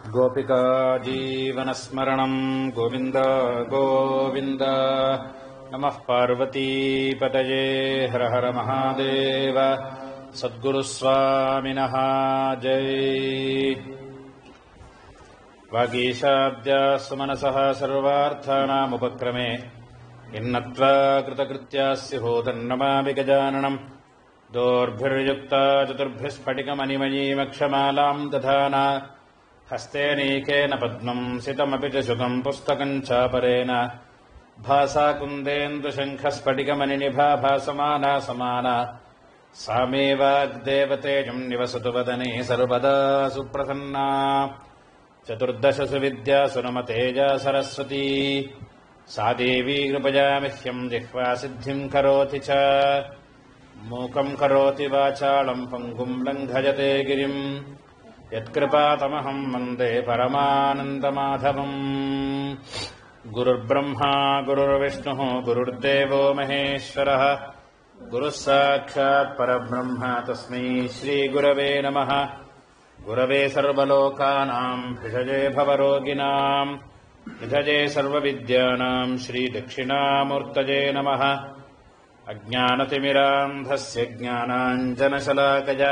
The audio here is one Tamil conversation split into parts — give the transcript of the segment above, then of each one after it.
गोपिका जीवनस्मरणम् गोविन्द गोविन्द नमः पार्वतीपतये हर हर महादेव सद्गुरुस्वामिनः जय वागीशाद्यास्तु मनसः सर्वार्थानामुपक्रमे यन्नत्वा कृतकृत्यास्य होतन्नमामि गजाननम् दोर्भिर्युक्ता चतुर्भिः स्फटिकमणिमयीमक्षमालाम् दधाना हस्तेनीकेन पद्मम् सितमपि च श्रुतम् पुस्तकम् चापरेण भासा कुन्देन्दुशङ्खस्फटिकमणिनिभा भासमाना समाना सा मे वाग्देवतेजम् निवसतु वदने सर्वदा सुप्रसन्ना चतुर्दशसु विद्यासु नम तेजा सरस्वती सा देवी कृपया मह्यम् जिह्वा सिद्धिम् करोति च मूकम् करोति वाचालम् पङ्गुम् लङ्घयते गिरिम् यत्कृपातमहम् वन्दे परमानन्दमाधवम् गुरुर्ब्रह्मा गुरुर्विष्णुः गुरुर्देवो महेश्वरः गुरुः साक्षात् परब्रह्म तस्मै श्रीगुरवे नमः गुरवे सर्वलोकानाम् भिषजे भवरोगिणाम् निधजे सर्वविद्यानाम् श्रीदक्षिणामूर्तये नमः अज्ञानतिमिरान्धस्य ज्ञानाञ्जनशलाकया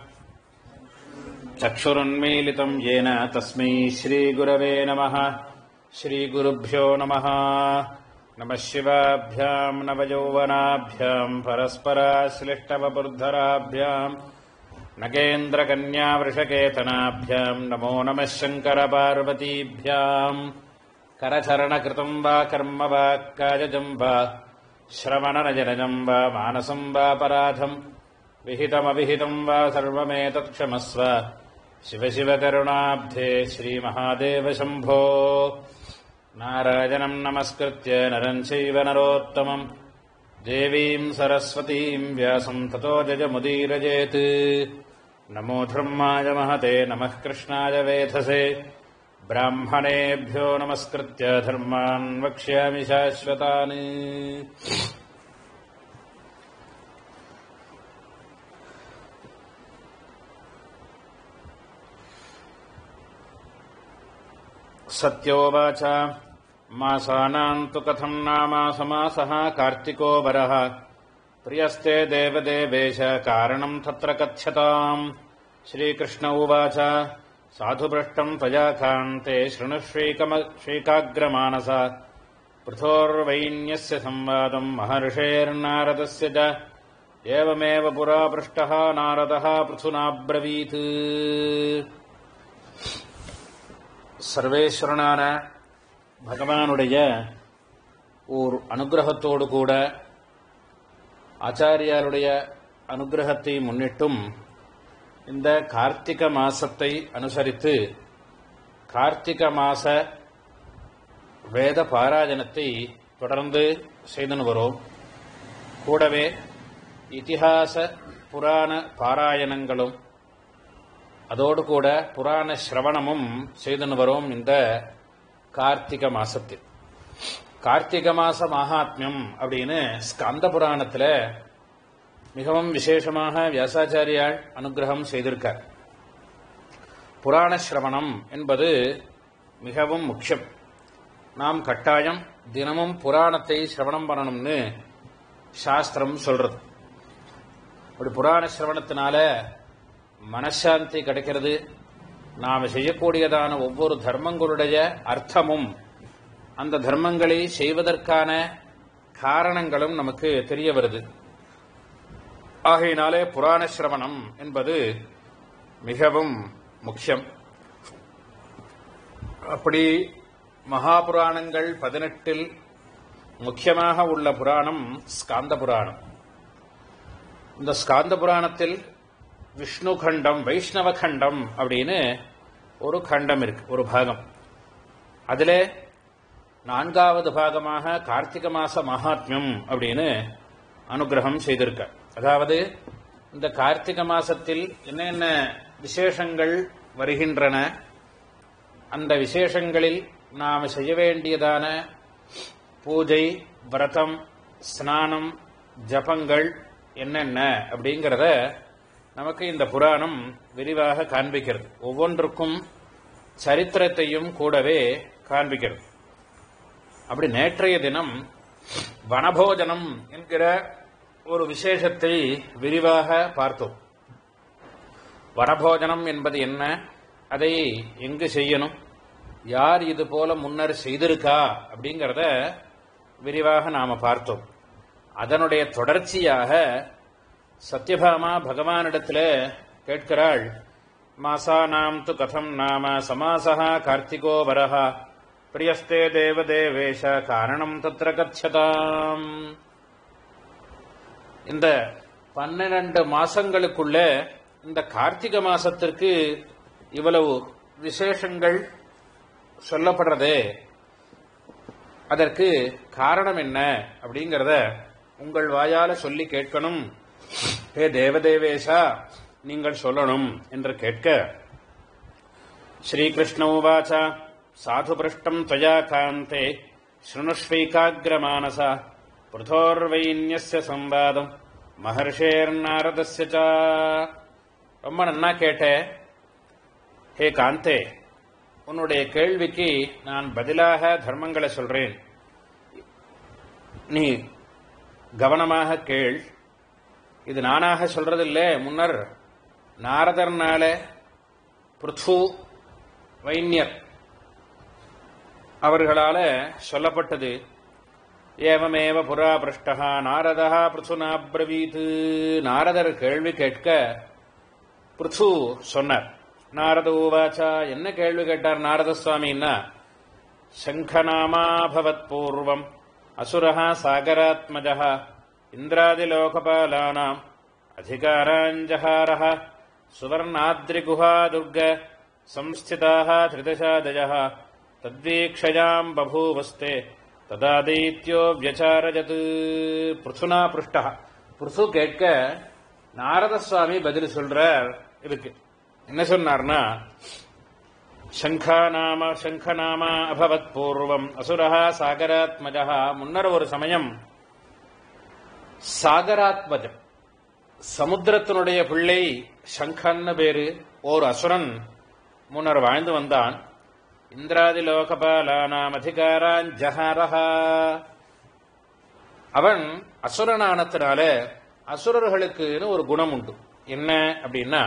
चक्षुरुन्मीलितम् येन तस्मै श्रीगुरवे नमः श्रीगुरुभ्यो नमः नमः शिवाभ्याम् नवयौवनाभ्याम् परस्पराश्लिष्टवबुर्धराभ्याम् नगेन्द्रकन्यावृषकेतनाभ्याम् नमो नमः शङ्करपार्वतीभ्याम् करचरणकृतम् वा कर्म वा कायजम् वा श्रवणनजनजम् वा मानसम् वापराधम् विहितमविहितम् वा सर्वमेतत्क्षमस्व शिव शिव करुणाब्धे श्रीमहादेव शम्भो नारायणम् नमस्कृत्य नरम् चैव नरोत्तमम् देवीम् सरस्वतीम् व्यासम् ततो जजमुदीरजेत् नमो धर्माय महते नमः कृष्णाय वेधसे ब्राह्मणेभ्यो नमस्कृत्य धर्मान् वक्ष्यामि शाश्वतान् सत्योवाच मासानाम् तु कथम् नामासमासः कार्तिको वरः प्रियस्ते देवदेवेश कारणम् तत्र कथ्यताम् श्रीकृष्ण उवाच साधुपृष्टम् त्वया कान्ते शृणुश्रीकम श्रीकाग्रमानस पृथोर्वैन्यस्य संवादम् महर्षेर्नारदस्य च एवमेव पुरा पृष्टः नारदः पृथुनाब्रवीत् சர்வேஸ்வரனான பகவானுடைய ஓர் அனுகிரகத்தோடு கூட ஆச்சாரியாருடைய அனுகிரகத்தை முன்னிட்டும் இந்த கார்த்திக மாசத்தை அனுசரித்து கார்த்திக மாச வேத பாராயணத்தை தொடர்ந்து செய்து வரோம் கூடவே இதிகாச புராண பாராயணங்களும் அதோடு கூட புராண சிரவணமும் செய்துன்னு வரோம் இந்த கார்த்திக மாசத்தில் கார்த்திக மாச மகாத்மியம் அப்படின்னு ஸ்கந்த புராணத்துல மிகவும் விசேஷமாக வியாசாச்சாரியால் அனுகிரகம் செய்திருக்கார் புராண சிரவணம் என்பது மிகவும் முக்கியம் நாம் கட்டாயம் தினமும் புராணத்தை சிரவணம் பண்ணணும்னு சாஸ்திரம் சொல்றது அப்படி புராண சிரவணத்தினால மனசாந்தி கிடைக்கிறது நாம் செய்யக்கூடியதான ஒவ்வொரு தர்மங்களுடைய அர்த்தமும் அந்த தர்மங்களை செய்வதற்கான காரணங்களும் நமக்கு தெரிய வருது ஆகையினாலே புராண சிரவணம் என்பது மிகவும் முக்கியம் அப்படி மகாபுராணங்கள் பதினெட்டில் முக்கியமாக உள்ள புராணம் ஸ்காந்த புராணம் இந்த ஸ்காந்த புராணத்தில் விஷ்ணு கண்டம் வைஷ்ணவ கண்டம் அப்படின்னு ஒரு கண்டம் இருக்கு ஒரு பாகம் அதில் நான்காவது பாகமாக கார்த்திக மாச மகாத்மியம் அப்படின்னு அனுகிரகம் செய்திருக்க அதாவது இந்த கார்த்திக மாசத்தில் என்னென்ன விசேஷங்கள் வருகின்றன அந்த விசேஷங்களில் நாம் செய்ய வேண்டியதான பூஜை விரதம் ஸ்நானம் ஜபங்கள் என்னென்ன அப்படிங்கிறத நமக்கு இந்த புராணம் விரிவாக காண்பிக்கிறது ஒவ்வொன்றுக்கும் சரித்திரத்தையும் கூடவே காண்பிக்கிறது அப்படி நேற்றைய தினம் வனபோஜனம் என்கிற ஒரு விசேஷத்தை விரிவாக பார்த்தோம் வனபோஜனம் என்பது என்ன அதை எங்கு செய்யணும் யார் இது போல முன்னர் செய்திருக்கா அப்படிங்கிறத விரிவாக நாம பார்த்தோம் அதனுடைய தொடர்ச்சியாக சத்யபாமா பகவானிடத்தில் கேட்கிறாள் மாசானாம் து கதம் நாம சமாசா கார்த்திகோ வரஹா பிரியஸ்தே தேவதேவேஷ காரணம் தத்திர கச்சதாம் இந்த பன்னிரண்டு மாசங்களுக்குள்ள இந்த கார்த்திக மாசத்திற்கு இவ்வளவு விசேஷங்கள் சொல்லப்படுறதே அதற்கு காரணம் என்ன அப்படிங்கறத உங்கள் வாயால சொல்லி கேட்கணும் ஹே தேவதேவேஷா நீங்கள் சொல்லணும் என்று கேட்க ஸ்ரீகிருஷ்ண உவாச்ச சாது பிருஷ்டம் त्वया காந்தே शृणुष्वैकाग्रमानसा पृथोर्वैन्यस्य संवादம் மகர்ஷேர்நாரதஸ்ய ச ரொம்ப நன்னா கேட்ட ஹே காந்தே உன்னுடைய கேள்விக்கு நான் பதிலாக தர்மங்களை சொல்றேன் நீ கவனமாக கேள் இது நானாக சொல்றதில்லை முன்னர் நாரதர்னால பிருத்து வைன்யர் அவர்களால சொல்லப்பட்டது ஏவமேவ புரா பிருஷ்டா நாரதா பிருத்துனா பிரவீத் நாரதர் கேள்வி கேட்க பிருத்து சொன்னார் நாரத உவாச்சா என்ன கேள்வி கேட்டார் நாரத சுவாமின்னா சங்கநாமாபவத் பூர்வம் அசுரஹா சாகராத்மஜः இந்திராதிலோகபாலானாம் அதிகாராஞ்சகாரः சுவர்ணாத்ரிகுஹா துர்க संस्थिताः त्रिदशादयः तद्वीक्षयाम् बभूवस्ते तदा दैत्यो व्यचारजत् பிருசுனா பிருஷ்டா பிருசு கேட்க நாரத சுவாமி பதில் சொல்றார் இதுக்கு என்ன சொன்னார்னா சங்காநாம சங்கநாமா அபவத் பூர்வம் அசுரஹா சாகராத்மஜா முன்னர் ஒரு சமயம் சாகராத்மஜம் சமுத்திரத்தினுடைய பிள்ளை சங்கன்னு பேரு ஓர் அசுரன் முன்னர் வாழ்ந்து வந்தான் இந்திராதி லோகபாலானாம் அதிகாரான் ஜஹரஹா அவன் அசுரனானத்தினால அசுரர்களுக்குன்னு ஒரு குணம் உண்டு என்ன அப்படின்னா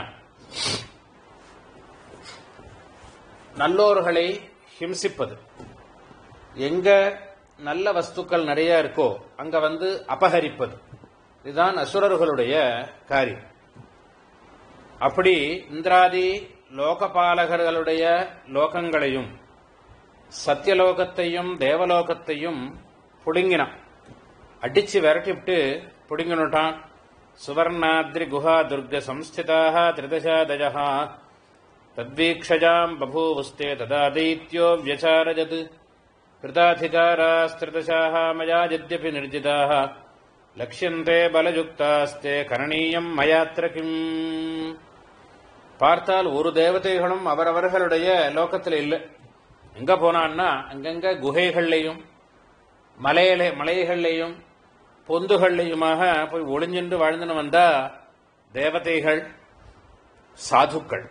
நல்லோர்களை ஹிம்சிப்பது எங்க நல்ல வஸ்துக்கள் நிறைய இருக்கோ அங்க வந்து அபகரிப்பது இதுதான் அசுரர்களுடைய காரியம் அப்படி இந்திராதி லோகபாலகர்களுடைய லோகங்களையும் சத்தியலோகத்தையும் தேவலோகத்தையும் புடுங்கினான் அடிச்சு விரட்டிவிட்டு புடுங்கினுட்டான் சுவர்ணாத்ரி குஹா துர்க சம்ஸ்திதாக திரிதசாதயா தத்வீக்ஷஜாம் பபூவஸ்தே ததா தைத்யோ வியசாரஜத் கிருதாதிகாராஸ்திரிதசாः மயா यद्यपि निर्जिताः லக்ஷ்யந்தே பலயுக்தாஸ்தே கரணீயம் மயாத்திர கிம் பார்த்தால் ஒரு தேவதைகளும் அவரவர்களுடைய லோகத்தில் இல்லை எங்க போனான்னா அங்கங்க குகைகள்லையும் மலையில மலைகள்லையும் பொந்துகள்லையுமாக போய் ஒளிஞ்சின்று வாழ்ந்துன்னு வந்தா தேவதைகள் சாதுக்கள்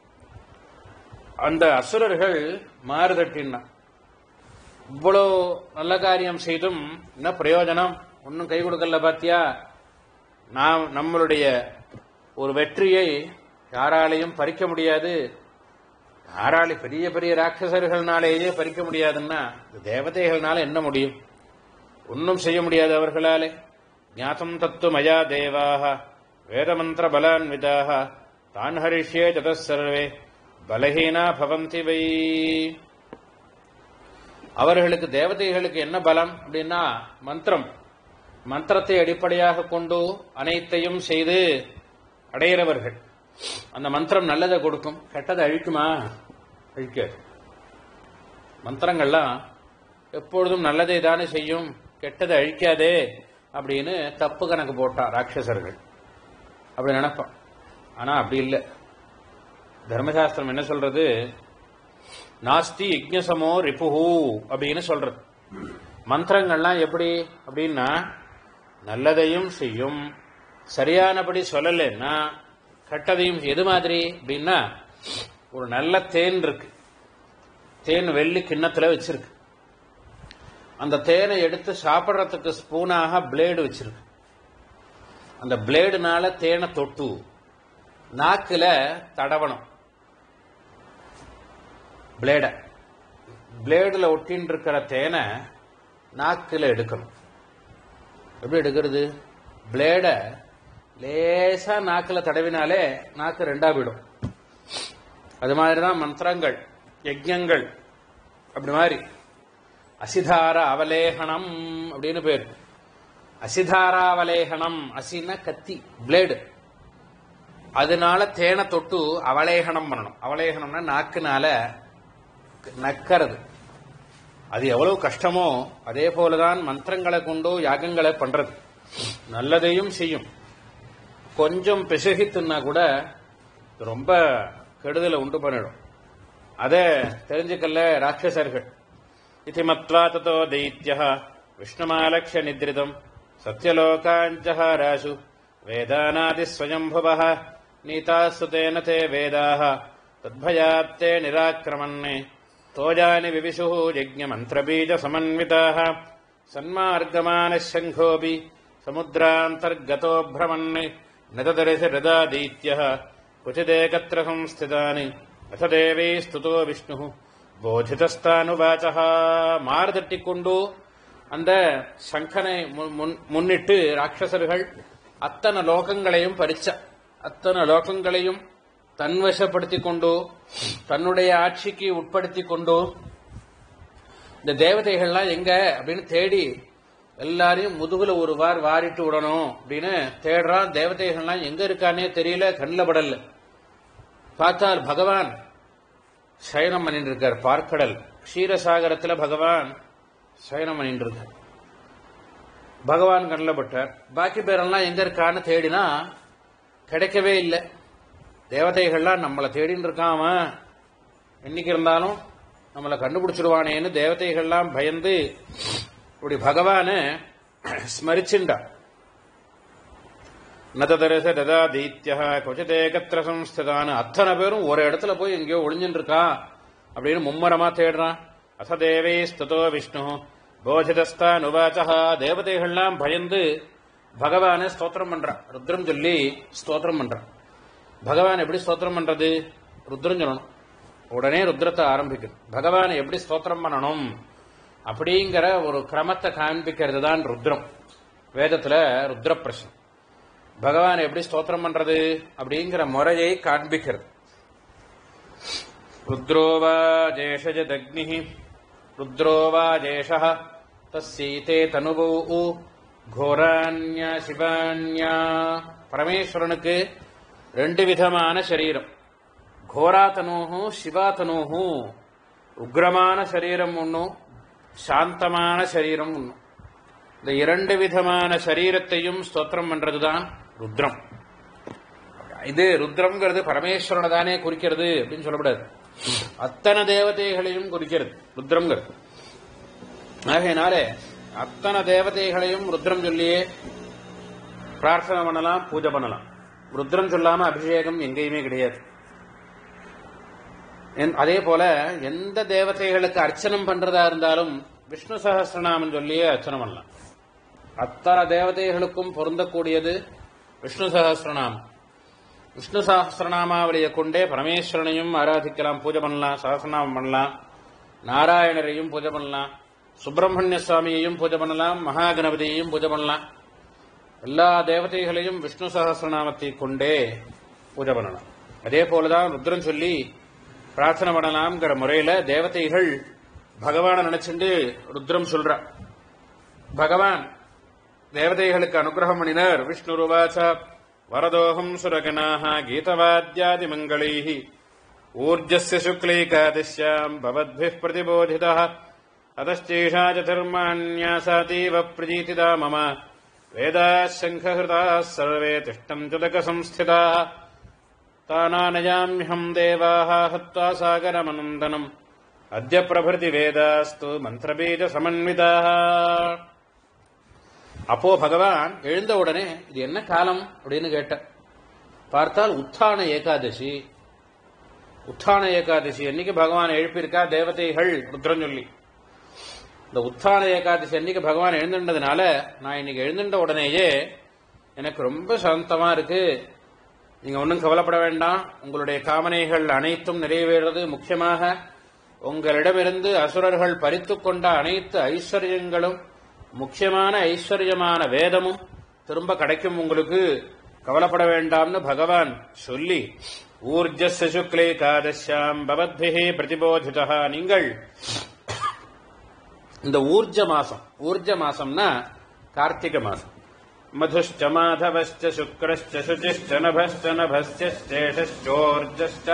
அந்த அசுரர்கள் மாறுதட்டின்னா இவ்வளோ நல்ல காரியம் செய்தும் என்ன பிரயோஜனம் ஒன்றும் கை கொடுக்கல பாத்தியா நாம் நம்மளுடைய ஒரு வெற்றியை யாராலையும் பறிக்க முடியாது யாரால பெரிய பெரிய ராட்சசர்கள்னாலேயே பறிக்க முடியாதுன்னா இந்த தேவதைகள்னால என்ன முடியும் ஒன்றும் செய்ய முடியாது அவர்களாலே ஞாத்தம் தத்து மயா தேவாக வேதமந்திர பலான்விதாக தான் ஹரிஷ்யே சதசர்வே பலஹீனா பவந்தி வை அவர்களுக்கு தேவதைகளுக்கு என்ன பலம் அப்படின்னா மந்திரம் மந்திரத்தை அடிப்படையாக கொண்டு அனைத்தையும் செய்து அடையிறவர்கள் அந்த மந்திரம் நல்லதை கொடுக்கும் கெட்டதை அழிக்குமா அழிக்காது மந்திரங்கள்லாம் எப்பொழுதும் நல்லதை தானே செய்யும் கெட்டதை அழிக்காதே அப்படின்னு தப்பு கணக்கு போட்டான் ராட்சசர்கள் அப்படி நினைப்பான் ஆனா அப்படி இல்லை தர்மசாஸ்திரம் என்ன சொல்றது நாஸ்தி யஜ்ஞசமோ ரிப்புஹூ அப்படின்னு சொல்றது மந்திரங்கள்லாம் எப்படி அப்படின்னா நல்லதையும் செய்யும் சரியானபடி சொல்லலைன்னா கெட்டதையும் எது மாதிரி அப்படின்னா ஒரு நல்ல தேன் இருக்கு தேன் வெள்ளி கிண்ணத்துல வச்சிருக்கு அந்த தேனை எடுத்து சாப்பிட்றதுக்கு ஸ்பூனாக பிளேடு வச்சிருக்கு அந்த பிளேடுனால தேனை தொட்டு நாக்குல தடவணும் பிளேட பிளேடுல ஒட்டின்னு இருக்கிற தேனை நாக்குல எடுக்கணும் எப்படி எடுக்கிறது பிளேட லேசா நாக்குல தடவினாலே நாக்கு ரெண்டா போயிடும் அது மாதிரிதான் மந்திரங்கள் யஜ்யங்கள் அப்படி மாதிரி அசிதார அவலேகனம் அப்படின்னு பேர் அசிதாராவலேகனம் அசின்னா கத்தி பிளேடு அதனால தேனை தொட்டு அவலேகனம் பண்ணணும் அவலேகனம்னா நாக்குனால நக்கிறது அது எவ்வளவு கஷ்டமோ அதே போலதான் மந்திரங்களை கொண்டோ யாகங்களை பண்றது நல்லதையும் செய்யும் கொஞ்சம் பிசகித்துன்னா கூட ரொம்ப கெடுதலை உண்டு பண்ணிடும் அதை தெரிஞ்சுக்கல ராட்சசர்கள் இதி மத்வா தத்தோ தைத்திய விஷ்ணுமாலக்ஷ நித்ரிதம் சத்யலோகாஞ்சஹாராசு வேதானாதி ஸ்வயம்புவ நீதாஸ்து தேன தே வேதாக தத்பயாத்தே நிராக்கிரமன் தோஜானி விவிஷு யஜ்ஞமந்திரபீஜ சமன்விதாக சன்மார்கமானசங்கோபி சமுத்திராந்தர்கதோ பிரமன் நததரிசி ஹிருதாதீத்ய क्वचिदेकत्र संस्थितानि अथ देवी स्तुतो விஷ்ணு போதிதஸ்தானுவாச்ச மாறுதட்டிக்கொண்டு அந்த சங்கனை மு- முன்- முன்னிட்டு ராட்சசர்கள் அத்தனை லோகங்களையும் பறிச்ச அத்தனை லோகங்களையும் தன்வசப்படுத்திக் கொண்டு தன்னுடைய ஆட்சிக்கு உட்படுத்திக் கொண்டு இந்த தேவதைகள்லாம் எங்க அப்படின்னு தேடி எல்லாரையும் முதுகுல ஒரு வார் வாரிட்டு விடணும் அப்படின்னு தேடுறான் தேவதைகள்லாம் எங்க இருக்கானே தெரியல கண்ணில் படல பார்த்தால் பகவான் சயனம் பண்ணிட்டு இருக்கார் பார்க்கடல் க்ஷீரசாகரத்துல பகவான் சயனம் பண்ணிட்டு இருக்கார் பகவான் கண்ணில் பட்டார் பாக்கி பேரெல்லாம் எங்க இருக்கான்னு தேடினா கிடைக்கவே இல்லை தேவதைகள்லாம் நம்மளை தேடின்னு இருக்கான் அவன் என்னைக்கு இருந்தாலும் நம்மளை கண்டுபிடிச்சிருவானேன்னு தேவதைகள்லாம் பயந்து இப்படி பகவான ஸ்மரிச்சுண்டா நததரச ததாதீத்ய கொச்சதேகத்திர சம்ஸ்திதான அத்தனை பேரும் ஒரு இடத்துல போய் எங்கேயோ ஒளிஞ்சுட்டு இருக்கான் அப்படின்னு மும்மரமா தேடுறான் அச தேவே ஸ்துதோ விஷ்ணு போஜிதஸ்தான் உவாச்சா தேவதைகள்லாம் பயந்து பகவானை ஸ்தோத்திரம் பண்றான் ருத்ரம் சொல்லி ஸ்தோத்திரம் பண்றான் பகவான் எப்படி ஸ்தோத்திரம் பண்றது ருத்ரம் சொல்லணும் உடனே ருத்ரத்தை ஆரம்பிக்கணும் பகவானை எப்படி ஸ்தோத்திரம் பண்ணணும் அப்படிங்கிற ஒரு கிரமத்தை காண்பிக்கிறது தான் ருத்ரம் வேதத்துல ருத்ர பிரஷ்னம் பகவான் எப்படி ஸ்தோத்திரம் பண்றது அப்படிங்கிற முறையை காண்பிக்கிறது ருத்ரோவா ஜேஷஜதக்னி ருத்ரோவா ஜேஷ தஸ்ஸீதே தனுபூ கோரான்யா சிவான்யா பரமேஸ்வரனுக்கு ரெண்டு விதமான சரீரம் ఘోరాతనోహు శివాతనోహు உக்ரமான சரீரம் ஒன்றும் சாந்தமான சரீரம் ஒன்றும் இந்த இரண்டு விதமான சரீரத்தையும் ஸ்தோத்திரம் பண்றதுதான் ருத்ரம் இது ருத்ரம்ங்கிறது பரமேஸ்வரனை தானே குறிக்கிறது அப்படின்னு சொல்லக்கூடாது அத்தனை தேவதைகளையும் குறிக்கிறது ருத்ரம்ங்கிறது ஆகையினாலே அத்தனை தேவதைகளையும் ருத்ரம் சொல்லியே பிரார்த்தனை பண்ணலாம் பூஜை பண்ணலாம் ருத்ரம் சொல்லாம அபிஷேகம் எங்கேயுமே கிடையாது என்- அதே போல எந்த தேவதைகளுக்கு அர்ச்சனம் பண்றதா இருந்தாலும் விஷ்ணு சகஸ்ரநாமம் சொல்லியே அர்ச்சனை பண்ணலாம் அத்தனை தேவதைகளுக்கும் பொருந்தக்கூடியது விஷ்ணு சகஸ்ரநாமம் விஷ்ணு சகஸ்ரநாமாவளியை கொண்டே பரமேஸ்வரனையும் ஆராதிக்கலாம் பூஜை பண்ணலாம் சகஸ்ரநாமம் பண்ணலாம் நாராயணரையும் பூஜை பண்ணலாம் சுப்பிரமணிய சுவாமியையும் பூஜை பண்ணலாம் மகாகணபதியையும் பூஜை பண்ணலாம் எல்லா தேவதைகளையும் விஷ்ணு சகஸ்ரநாமத்தை கொண்டே பூஜை பண்ணலாம் அதே போலதான் ருத்ரன் சொல்லி பிரார்த்தனை பண்ணலாம்ங்கிற முறையில தேவதைகள் பகவானை நினைச்சுண்டு ருத்ரம் சொல்றா பகவான் தேவதைகளுக்கு அனுகிரகம் பண்ணினர் விஷ்ணு ருவாச்ச வரதோகம் சுரகனாக கீதவாத்தியாதி மங்களைः ஊர்ஜஸ்ய சுக்லீகாதிஷ்யாம் பவத்பிः பிரதிபோதிதः अतश्चैषा चतुर्मान्यासातीव प्रजीतिदा मम वेदाः शङ्खहृताः सर्वे तिष्ठम् चुदकसंस्थिताः तानानयाम्यहम् देवाः हत्वा सागरमनन्दनम् अद्य प्रभृति वेदास्तु मन्त्रबीजसमन्विताः அப்போ பகவான் எழுந்த உடனே இது என்ன காலம் அப்படின்னு கேட்ட பார்த்தால் உத்தான ஏகாதசி உத்தான ஏகாதசி அன்னைக்கு பகவான் எழுப்பியிருக்கா தேவதைகள் ருத்ரன் சொல்லி இந்த உத்தான ஏகாதசி அன்னைக்கு பகவான் எழுந்துட்டதுனால நான் இன்னைக்கு எழுந்துட்ட உடனேயே எனக்கு ரொம்ப சாந்தமா இருக்கு நீங்க ஒன்றும் கவலைப்பட வேண்டாம் உங்களுடைய காமனைகள் அனைத்தும் நிறைவேறது முக்கியமாக உங்களிடமிருந்து அசுரர்கள் பறித்துக் கொண்ட அனைத்து ஐஸ்வர்யங்களும் முக்கியமான ஐஸ்வர்யமான வேதமும் திரும்ப கிடைக்கும் உங்களுக்கு கவலைப்பட வேண்டாம்னு பகவான் சொல்லி ஊர்ஜஸ் சுக்லே காதஷ்யாம் பவத்பிகே பிரதிபோதிதா நீங்கள் இந்த ஊர்ஜ மாசம் ஊர்ஜ மாசம்னா கார்த்திகை மாசம் மதுஷ்ட மாதவஷ்ட சுக்ரஷ்ட சுச்சிஷ்ட நபஷ்ட நபஸ்டேஷோர்ஜஷ்ட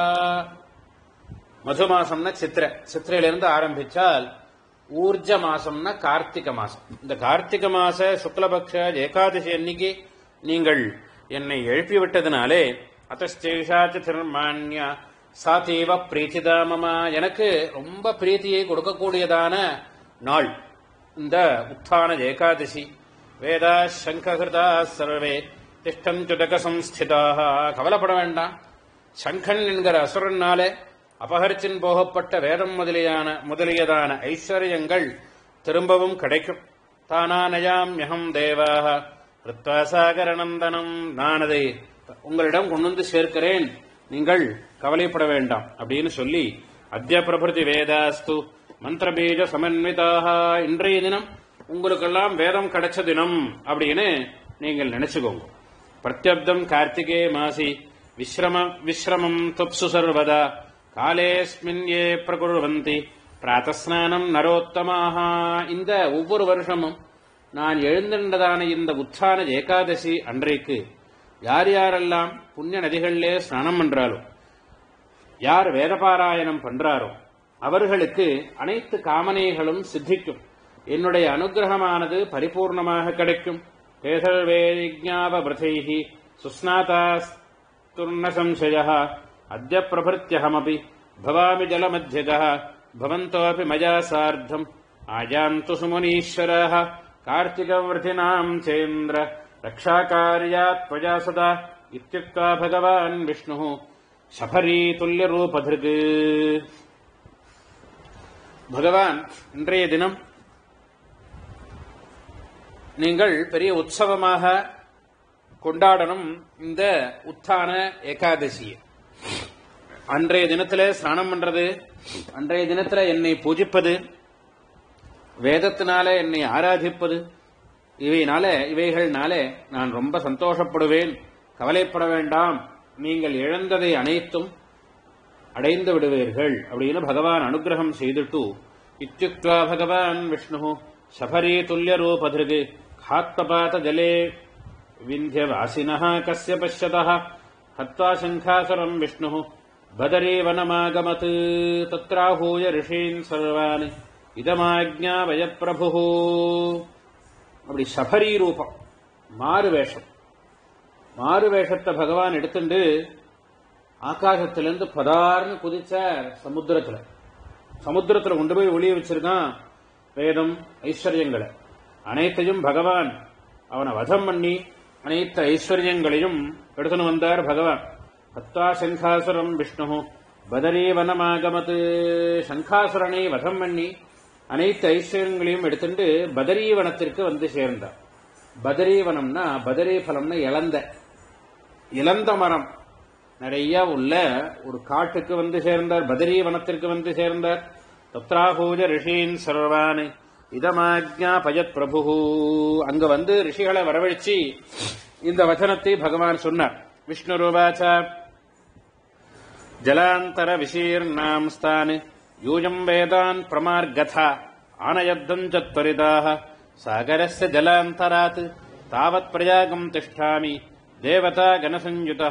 மது மாசம்னா சித்திரை சித்திரையிலிருந்து ஆரம்பிச்சால் ஊர்ஜ மாசம்னா கார்த்திகை மாசம் இந்த கார்த்திகை மாச சுக்லபக்ஷ ஏகாதசி அன்னைக்கு நீங்கள் என்னை எழுப்பி விட்டதுனாலே அத்தேஷாச்சு திருமான்யா சாத்தீவ பிரீத்திதா மமா எனக்கு ரொம்ப பிரீத்தியை கொடுக்கக்கூடியதான நாள் இந்த உத்தான ஏகாதசி வேதா சங்ககிருதா சர்வே திஷ்டம் சுதக சம்ஸ்திதாக கவலைப்பட வேண்டாம் சங்கன் என்கிற அசுரனாலே அபகரிச்சின் போகப்பட்ட வேதம் முதலியான முதலியதான ஐஸ்வர்யங்கள் திரும்பவும் கிடைக்கும் தானானயாம் யகம் தேவாக பிரத்வாசாகரநந்தனம் நான் அதை உங்களிடம் கொண்டு வந்து சேர்க்கிறேன் நீங்கள் கவலைப்பட வேண்டாம் அப்படின்னு சொல்லி அத்திய பிரபிருதி வேதாஸ்து மந்திரபீஜ சமன்விதாக இன்றைய தினம் உங்களுக்கெல்லாம் வேதம் கிடைச்ச தினம் அப்படின்னு நீங்கள் நினைச்சுக்கோங்க பிரத்யப்தம் கார்த்திகே மாசி விஸ்ரம விஸ்ரமம் துப்சு சர்வதா காலேஸ்மின் ஏ பிரகுர்வந்தி பிராத்தஸ்நானம் நரோத்தமாக இந்த ஒவ்வொரு வருஷமும் நான் எழுந்திருந்ததான இந்த உத்தான ஏகாதசி அன்றைக்கு யார் யாரெல்லாம் புண்ணிய நதிகளிலே ஸ்நானம் பண்றாலோ யார் வேதபாராயணம் பண்றாரோ அவர்களுக்கு அனைத்து காமனைகளும் சித்திக்கும் என்னுடைய அனுகிரகமானது பரிபூர்ணமாக கிடைக்கும் பேசல்வேஜாபிரதைஹி சுஸ்நாதாஸ்துர்ண சம்சய அத்ய பிரபృత్యహమపి భవామి జలమధ్యగः భవంతోపి మయా సార్ధం ఆయాంతు సుమునీశ్వరः కార్తికవృధినాం చేంద్ర రక్షాకార్యాత్ త్వజా సదా ఇత్యుక్త్వా భగవాన్ విష్ణుः சபரீதுல்யரூபதிருக் பகவான் இன்றைய தினம் நீங்கள் பெரிய உற்சவமாக கொண்டாடணும் இந்த உத்தான ஏகாதசியை அன்றைய தினத்துல ஸ்நானம் பண்றது அன்றைய தினத்துல என்னை பூஜிப்பது வேதத்தினால என்னை ஆராதிப்பது இவையினால இவைகள்னால நான் ரொம்ப சந்தோஷப்படுவேன் கவலைப்பட வேண்டாம் நீங்கள் இழந்ததை அனைத்தும் அடைந்து விடுவீர்கள் அப்படின்னு பகவான் அனுகிரகம் செய்துட்டு இத்தியுக்வா பகவான் விஷ்ணு சபரி துல்லிய ரூபதிருகு காத்பபாத ஜலே விந்தியவாசினः கஸ்ய பஷ்யதः हत्वा शङ्खासुरम् विष्णुः बदरीवनमागमत् तत्राहूय ऋषीन् सर्वान् இதமாஜ்ஞாவய பிரபு அப்படி சபரி ரூபம் மாறு வேஷம் மாறு வேஷத்தை பகவான் எடுத்துட்டு ஆகாசத்திலிருந்து பதார்னு குதிச்சார் சமுத்திரத்துல சமுத்திரத்துல கொண்டு போய் ஒளிய வச்சிருக்கான் வேதம் ஐஸ்வர்யங்களை அனைத்தையும் பகவான் அவனை வதம் பண்ணி அனைத்து ஐஸ்வர்யங்களையும் எடுத்துன்னு வந்தார் பகவான் ஹத்தா சங்காசுரம் விஷ்ணு பதரீ வனமாகமது சங்காசுரனை வதம் பண்ணி அனைத்து ஐஸ்வர்யங்களையும் எடுத்துட்டு பதரீ வனத்திற்கு வந்து சேர்ந்தார் பதரீ வனம்னா பதரீ பலம்னா இளந்த இளந்த மரம் நிறைய உள்ள ஒரு காட்டுக்கு வந்து சேர்ந்தார் பதரீ வனத்திற்கு வந்து சேர்ந்தார் தத்ராபூஜ ரிஷீன் சர்வான் இதமாஜ்ஞாபயத் பிரபு அங்க வந்து ரிஷிகளை வரவழைச்சு இந்த வசனத்தை பகவான் சொன்னார் விஷ்ணு ரூபாச்ச ஜலாந்தர விசீர்ணாம் ஸ்தான் யூயம் வேதான் பிரமார்கதா ஆனயத்தம் சத்வரிதாக சாகரஸ்ய ஜலாந்தராத் தாவத் பிரயாகம் திஷ்டாமி தேவதா கனசஞ்யுதா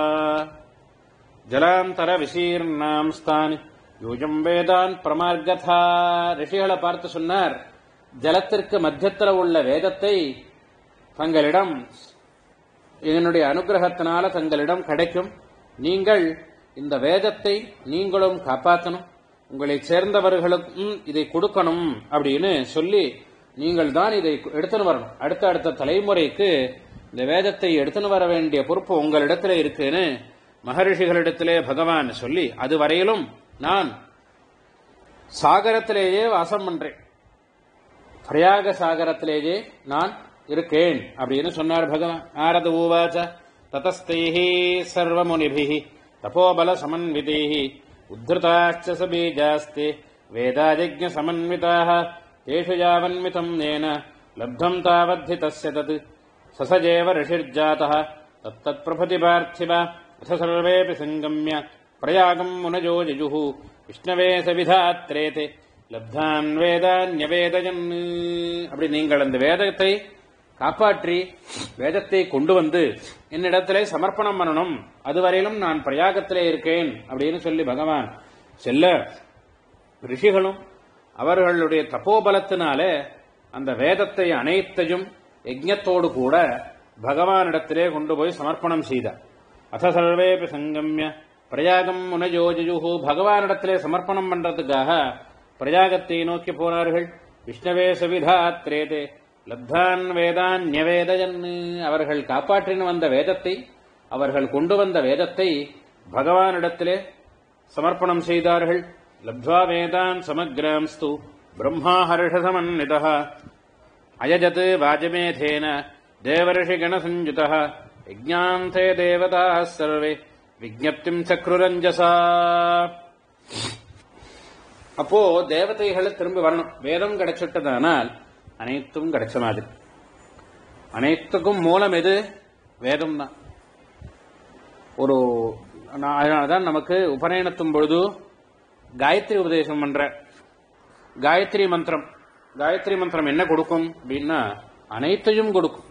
ஜலாந்தர விசீர்ணாம் ஸ்தான் யூஜம் வேதான் பிரமார்கதா ரிஷிகளை பார்த்து சொன்னார் ஜலத்திற்கு மத்தியத்தில் உள்ள வேதத்தை தங்களிடம் என்னுடைய அனுகிரகத்தினால தங்களிடம் கிடைக்கும் நீங்கள் இந்த வேதத்தை நீங்களும் காப்பாற்றணும் உங்களை சேர்ந்தவர்களுக்கும் இதை கொடுக்கணும் அப்படின்னு சொல்லி நீங்கள் தான் இதை எடுத்துன்னு வரணும் அடுத்த அடுத்த தலைமுறைக்கு இந்த வேதத்தை எடுத்துன்னு வர வேண்டிய பொறுப்பு உங்களிடத்துல இருக்குன்னு மகரிஷிகளிடத்திலே பகவான் சொல்லி அது வரையிலும் நான் சாகரத்திலேயே வாசம் பண்றேன் பிரயாக சாகரத்திலேயே நான் இருக்கேன் அப்படின்னு சொன்னார் பகவான் நாரத ஊவாச்ச ததஸ்தைஹி சர்வமுனிபிஹி தபோபல சமன்விதைஹி உத்ததாச்ச சபீஜாஸ்தே வேதாஜஜ சமன்விதாக தேஷு யாவன்விதம் நேன லப்தம் தாவத்தி தஸ்ய தத் சசஜேவ ரிஷிர்ஜாதः தத்தத் பிரபதி பார்த்திவ அத சர்வேபி சங்கம்ய பிரயாகம் முனஜோ ஜிஜுः விஷ்ணவே சவிதாத்ரேதே லப்தான் வேதான்யவேதயன் அப்படி நீங்கள் அந்த வேதத்தை காப்பாற்றி வேதத்தை கொண்டு வந்து என்னிடத்திலே சமர்ப்பணம் பண்ணணும் அதுவரையிலும் நான் பிரயாகத்திலே இருக்கேன் அப்படின்னு சொல்லி பகவான் செல்ல ரிஷிகளும் அவர்களுடைய தப்போபலத்தினாலே அந்த வேதத்தை அனைத்தையும் யஜ்ஞத்தோடு கூட பகவானிடத்திலே கொண்டு போய் சமர்ப்பணம் செய்தார் அத சர்வேபி சங்கம்ய பிரயாகம் முனஜோஜுஹு பகவானிடத்திலே சமர்ப்பணம் பண்றதுக்காக பிரயாகத்தை நோக்கி போனார்கள் விஷ்ணவே சவிதாத்ரேதே லப்தான் வேதான் நியவேதயன் அவர்கள் காப்பாற்றின வந்த வேதத்தை அவர்கள் கொண்டு வந்த வேதத்தை பகவானிடத்திலே சமர்ப்பணம் செய்தார்கள் லப்த்வா வேதான் சமக்ராம்ஸ்து பிரம்மா ஹர்ஷசமன்னிதः அயஜத் வாஜமேதேன தேவர்ஷிகணசஞ்சுதः யஜ்ஞாந்தே தேவதாः சர்வே விஜப்திம் சக்ருரஞ்சசா அப்போ தேவதைகளை திரும்பி வரணும் வேதம் கிடைச்சிட்டதானால் அனைத்தும் கிடைச்ச மாதிரி அனைத்துக்கும் மூலம் எது வேதம் தான் ஒரு நான் அதனாலதான் நமக்கு உபநயனத்தும் பொழுது காயத்ரி உபதேசம் பண்ற காயத்ரி மந்திரம் காயத்ரி மந்திரம் என்ன கொடுக்கும் அப்படின்னா அனைத்தையும் கொடுக்கும்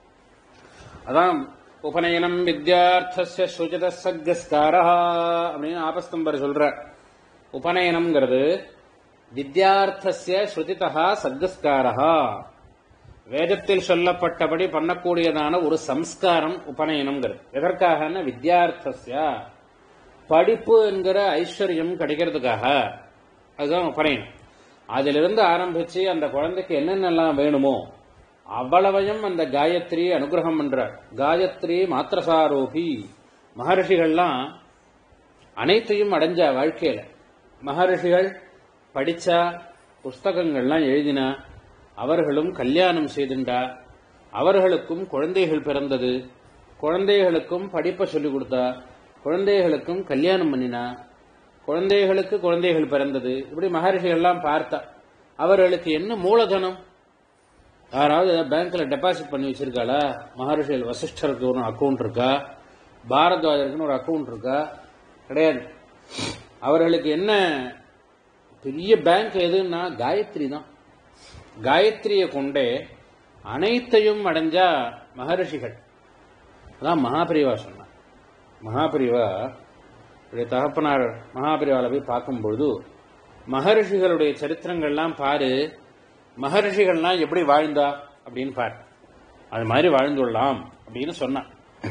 அதான் உபநயனம் வித்யார்த்தஸ்ய சுஜத சக்கஸ்காரா அப்படின்னு ஆபஸ்தம்பர் சொல்ற உபநயனம்ங்கிறது வித்யார்த்தஸ்ய ஸ்ருதிதா சத்கஸ்காரா வேதத்தில் சொல்லப்பட்டபடி பண்ணக்கூடியதான ஒரு சம்ஸ்காரம் உபநயனம்ங்கிறது எதற்காக வித்யார்த்தஸ்ய படிப்பு என்கிற ஐஸ்வர்யம் கிடைக்கிறதுக்காக அதுதான் உபநயனம் அதிலிருந்து ஆரம்பிச்சு அந்த குழந்தைக்கு என்னென்னலாம் வேணுமோ அவ்வளவையும் அந்த காயத்ரி அனுகிரகம் பண்றார் காயத்ரி மாத்திரசாரோபி மகர்ஷிகள்லாம் அனைத்தையும் அடைஞ்ச வாழ்க்கையில மகர்ஷிகள் படிச்சா புஸ்தகங்கள்லாம் எழுதினா அவர்களும் கல்யாணம் செய்துண்டா அவர்களுக்கும் குழந்தைகள் பிறந்தது குழந்தைகளுக்கும் படிப்பை சொல்லிக் கொடுத்தா குழந்தைகளுக்கும் கல்யாணம் பண்ணினா குழந்தைகளுக்கு குழந்தைகள் பிறந்தது இப்படி மகர்ஷிகள்லாம் பார்த்தா அவர்களுக்கு என்ன மூலதனம் யாராவது பேங்க்ல டெபாசிட் பண்ணி வச்சிருக்காளா மகர்ஷிகள் வசிஷ்டருக்கு ஒரு அக்கவுண்ட் இருக்கா பாரத்வாஜருக்குன்னு ஒரு அக்கவுண்ட் இருக்கா கிடையாது அவர்களுக்கு என்ன பெரிய பேங்க் எதுன்னா காயத்ரி தான் காயத்ரியை கொண்டே அனைத்தையும் அடைஞ்சா மகரிஷிகள் அதான் மகாபிரிவா சொன்னார் மகாபிரிவா இவருடைய தகப்பனார் மகாபிரிவால போய் பார்க்கும்பொழுது மகரிஷிகளுடைய சரித்திரங்கள்லாம் பாரு மகரிஷிகள்லாம் எப்படி வாழ்ந்தா அப்படின்னு பாரு அது மாதிரி வாழ்ந்துள்ளலாம் அப்படின்னு சொன்னான்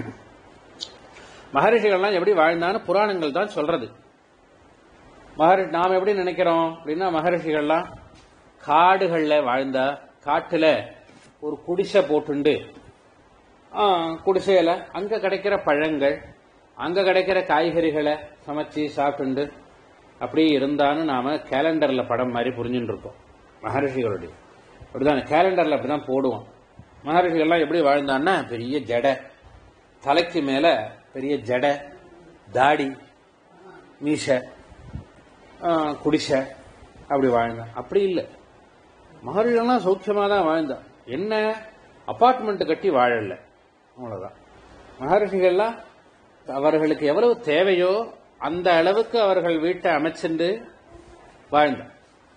மகரிஷிகள்லாம் எப்படி வாழ்ந்தான்னு புராணங்கள் தான் சொல்றது மகரி நாம் எப்படி நினைக்கிறோம் அப்படின்னா மகரிஷிகள்லாம் காடுகள்ல வாழ்ந்தா காட்டுல ஒரு குடிசை போட்டுண்டு ஆ, குடிசையில அங்க கிடைக்கிற பழங்கள் அங்க கிடைக்கிற காய்கறிகளை சமைச்சு சாப்பிட்டு அப்படியே இருந்தான்னு நாம கேலண்டர்ல படம் மாதிரி புரிஞ்சுட்டு இருப்போம் மகரிஷிகளுடைய அப்படிதான் கேலண்டர்ல அப்படிதான் போடுவோம் மகரிஷிகள்லாம் எப்படி வாழ்ந்தான்னா பெரிய ஜடை தலைக்கு மேல பெரிய ஜடை தாடி மீசை ஆ, குடிசை அப்படி வாழ்ந்தான் அப்படி இல்லை மகரிஷிகள்லாம் சௌக்கியமா தான் வாழ்ந்தான் என்ன அபார்ட்மெண்ட் கட்டி வாழல அவ்வளவுதான் மகரிஷிகள்லாம் அவர்களுக்கு எவ்வளவு தேவையோ அந்த அளவுக்கு அவர்கள் வீட்டை அமைச்சிருந்து வாழ்ந்தார்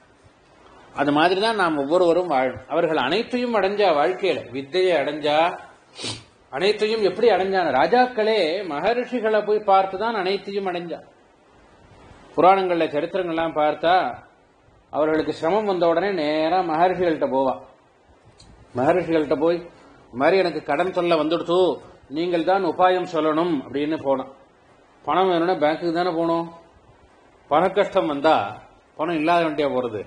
அது மாதிரி தான் நாம் ஒவ்வொருவரும் வாழும் அவர்கள் அனைத்தையும் அடைஞ்சா வாழ்க்கையில வித்தையை அடைஞ்சா அனைத்தையும் எப்படி அடைஞ்சான ராஜாக்களே மகரிஷிகளை போய் பார்த்து தான் அனைத்தையும் அடைஞ்சா புராணங்கள்ல சரித்திரங்கள்லாம் பார்த்தா அவர்களுக்கு சிரமம் வந்த உடனே நேரா மகர்ஷிகள்கிட்ட போவா மகர்ஷிகள்கிட்ட போய் இந்த மாதிரி எனக்கு கடன் தொல்லை வந்துடுத்து நீங்கள் தான் உபாயம் சொல்லணும் அப்படின்னு போனான் பணம் வேணும்னா பேங்க்குக்கு தானே போகணும் பண கஷ்டம் வந்தா பணம் இல்லாதவன்ட்டே போறது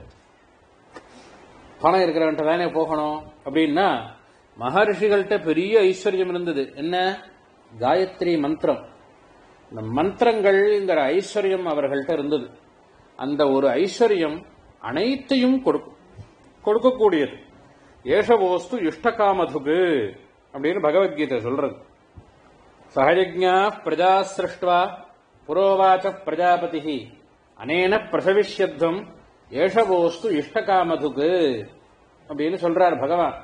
பணம் இருக்கிறவன்ட்ட தானே போகணும் அப்படின்னா மகர்ஷிகள்கிட்ட பெரிய ஐஸ்வர்யம் இருந்தது என்ன காயத்ரி மந்திரம் இந்த மந்திரங்கள்ங்கிற ஐஸ்வர்யம் அவர்கள்ட்ட இருந்தது அந்த ஒரு ஐஸ்வர்யம் அனைத்தையும் கொடுக்கும் கொடுக்கக்கூடியது ஏஷவோஸ்து இஷ்டகாமதுகு அப்படின்னு பகவத்கீதை சொல்றது சகஜஜா பிரஜா சிருஷ்டுவா புரோவாச்ச பிரஜாபதி அனேன பிரசவிஷ்யத்வம் ஏஷவோஸ்து இஷ்டகாமதுகு அப்படின்னு சொல்றார் பகவான்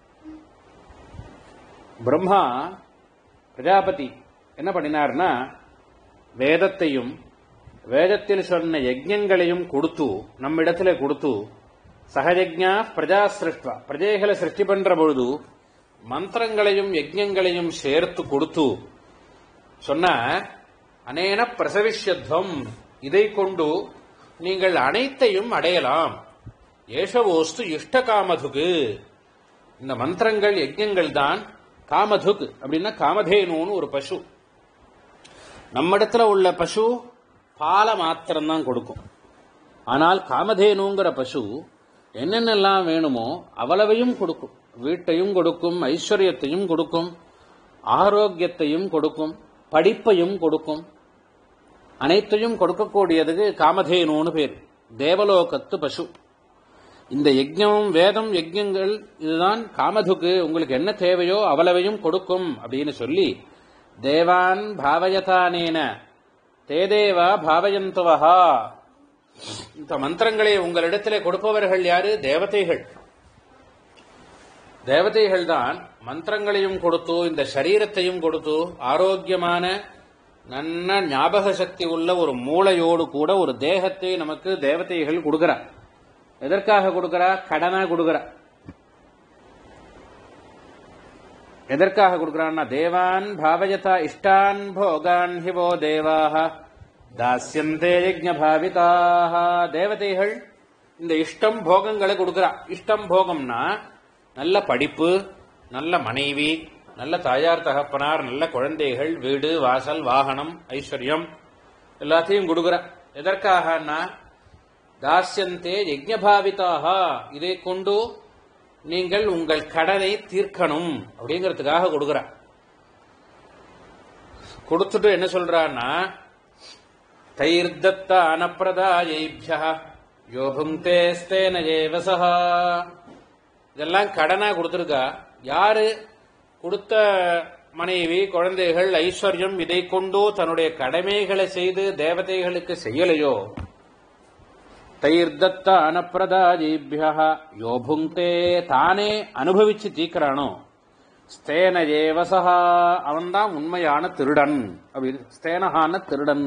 பிரம்மா பிரஜாபதி என்ன பண்ணினார்னா வேதத்தையும் வேதத்தில் சொன்ன யஜ்ஞங்களையும் கொடுத்து நம்மிடத்துல கொடுத்து சகஜஜா பிரஜா சிருஷ்டுவா பிரஜைகளை சிருஷ்டி பண்ற பொழுது மந்திரங்களையும் யஜ்ஞங்களையும் சேர்த்து கொடுத்து சொன்ன அனேன பிரசவிஷ்யத்வம் இதை கொண்டு நீங்கள் அனைத்தையும் அடையலாம் ஏஷவோஸ்து இஷ்ட காமதுகு இந்த மந்திரங்கள் யஜ்ஞங்கள் தான் காமதுக் அப்படின்னா காமதேனுன்னு ஒரு பசு நம்மிடத்துல உள்ள பசு பாலை மாத்திரம்தான் கொடுக்கும் ஆனால் காமதேனுங்கிற பசு என்னென்னலாம் வேணுமோ அவ்வளவையும் கொடுக்கும் வீட்டையும் கொடுக்கும் ஐஸ்வர்யத்தையும் கொடுக்கும் ஆரோக்கியத்தையும் கொடுக்கும் படிப்பையும் கொடுக்கும் அனைத்தையும் கொடுக்கக்கூடியதுக்கு காமதேனுன்னு பேர் தேவலோகத்து பசு இந்த யஜ்ஞம் வேதம் யஜ்ஞங்கள் இதுதான் காமதுக்கு உங்களுக்கு என்ன தேவையோ அவ்வளவையும் கொடுக்கும் அப்படின்னு சொல்லி தேவான் பாவயதானேன தேதேவா பாவயந்துவஹா இந்த மந்திரங்களை உங்களிடத்திலே கொடுப்பவர்கள் யாரு தேவதைகள் தேவதைகள் தான் மந்திரங்களையும் கொடுத்து இந்த சரீரத்தையும் கொடுத்து ஆரோக்கியமான நல்ல ஞாபக சக்தி உள்ள ஒரு மூளையோடு கூட ஒரு தேகத்தை நமக்கு தேவதைகள் கொடுக்கிறா எதற்காக கொடுக்கிறா கடனா கொடுக்கிறா எதற்காக கொடுக்கிறான்னா தேவான் பாவயதா இஷ்டான் போகான் ஹிவோ தேவாக தாஸ்யந்தே யஜ்ஞ பாவிதாக தேவதைகள் இந்த இஷ்டம் போகங்களை கொடுக்கிறா இஷ்டம் போகம்னா நல்ல படிப்பு நல்ல மனைவி நல்ல தாயார் தகப்பனார் நல்ல குழந்தைகள் வீடு வாசல் வாகனம் ஐஸ்வர்யம் எல்லாத்தையும் கொடுக்கிறா எதற்காகனா தாஸ்யந்தே யஜ்ஞபாவிதாக இதை கொண்டு நீங்கள் உங்கள் கடனை தீர்க்கணும் அப்படிங்கிறதுக்காக கொடுக்கிறா கொடுத்துட்டு என்ன சொல்றான்னா தைர்தத்த அனப்பிரதாயைபிய யோபுங்கே ஸ்தேன ஏவசா இதெல்லாம் கடனா கொடுத்துருக்கா யாரு கொடுத்த மனைவி குழந்தைகள் ஐஸ்வர்யம் இதை கொண்டு தன்னுடைய கடமைகளை செய்து தேவதைகளுக்கு செய்யலையோ தைர்தத்த அனப்பிரதாஜீபிய யோபுங்கே தானே அனுபவிச்சு தீக்கிறானோ ஸ்தேன ஏவசா அவன்தான் உண்மையான திருடன் அப்படி ஸ்தேனஹான திருடன்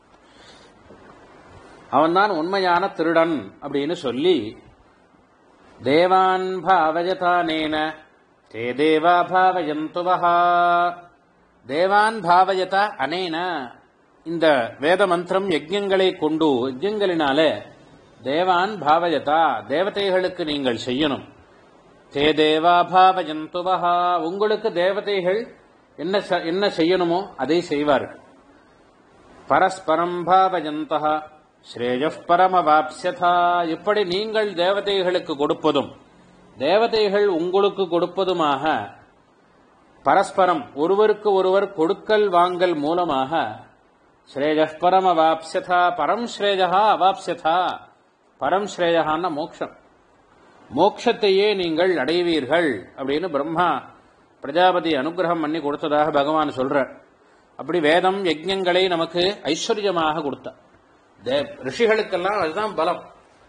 அவன்தான் உண்மையான திருடன் அப்படின்னு சொல்லி தேவான் பாவயதானேன தே தேவா பாவயந்துவஹா தேவான் பாவயதா அனேன இந்த வேத மந்திரம் யஜ்யங்களை கொண்டு யஜ்யங்களினாலே தேவான் பாவயதா தேவதைகளுக்கு நீங்கள் செய்யணும் தே தேவா பாவயந்துவஹா உங்களுக்கு தேவதைகள் என்ன ச- என்ன செய்யணுமோ அதை செய்வார்கள் பரஸ்பரம் பாவயந்தா ஸ்ரேய பரமவாப்ஸ்யதா இப்படி நீங்கள் தேவதைகளுக்கு கொடுப்பதும் தேவதைகள் உங்களுக்கு கொடுப்பதுமாக பரஸ்பரம் ஒருவருக்கு ஒருவர் கொடுக்கல் வாங்கல் மூலமாக ஸ்ரேய பரமவாப்ஸ்யதா பரம் ஸ்ரேயா அவாப்ஸ்யதா பரம் ஸ்ரேயான்னா மோக்ஷம் மோட்சத்தையே நீங்கள் அடைவீர்கள் அப்படின்னு பிரம்மா பிரஜாபதி அனுகிரகம் பண்ணி கொடுத்ததாக பகவான் சொல்றார் அப்படி வேதம் யஜ்ஞங்களை நமக்கு ஐஸ்வர்யமாக கொடுத்தார் தே ரிஷிகளுக்கெல்லாம் அதுதான் பலம்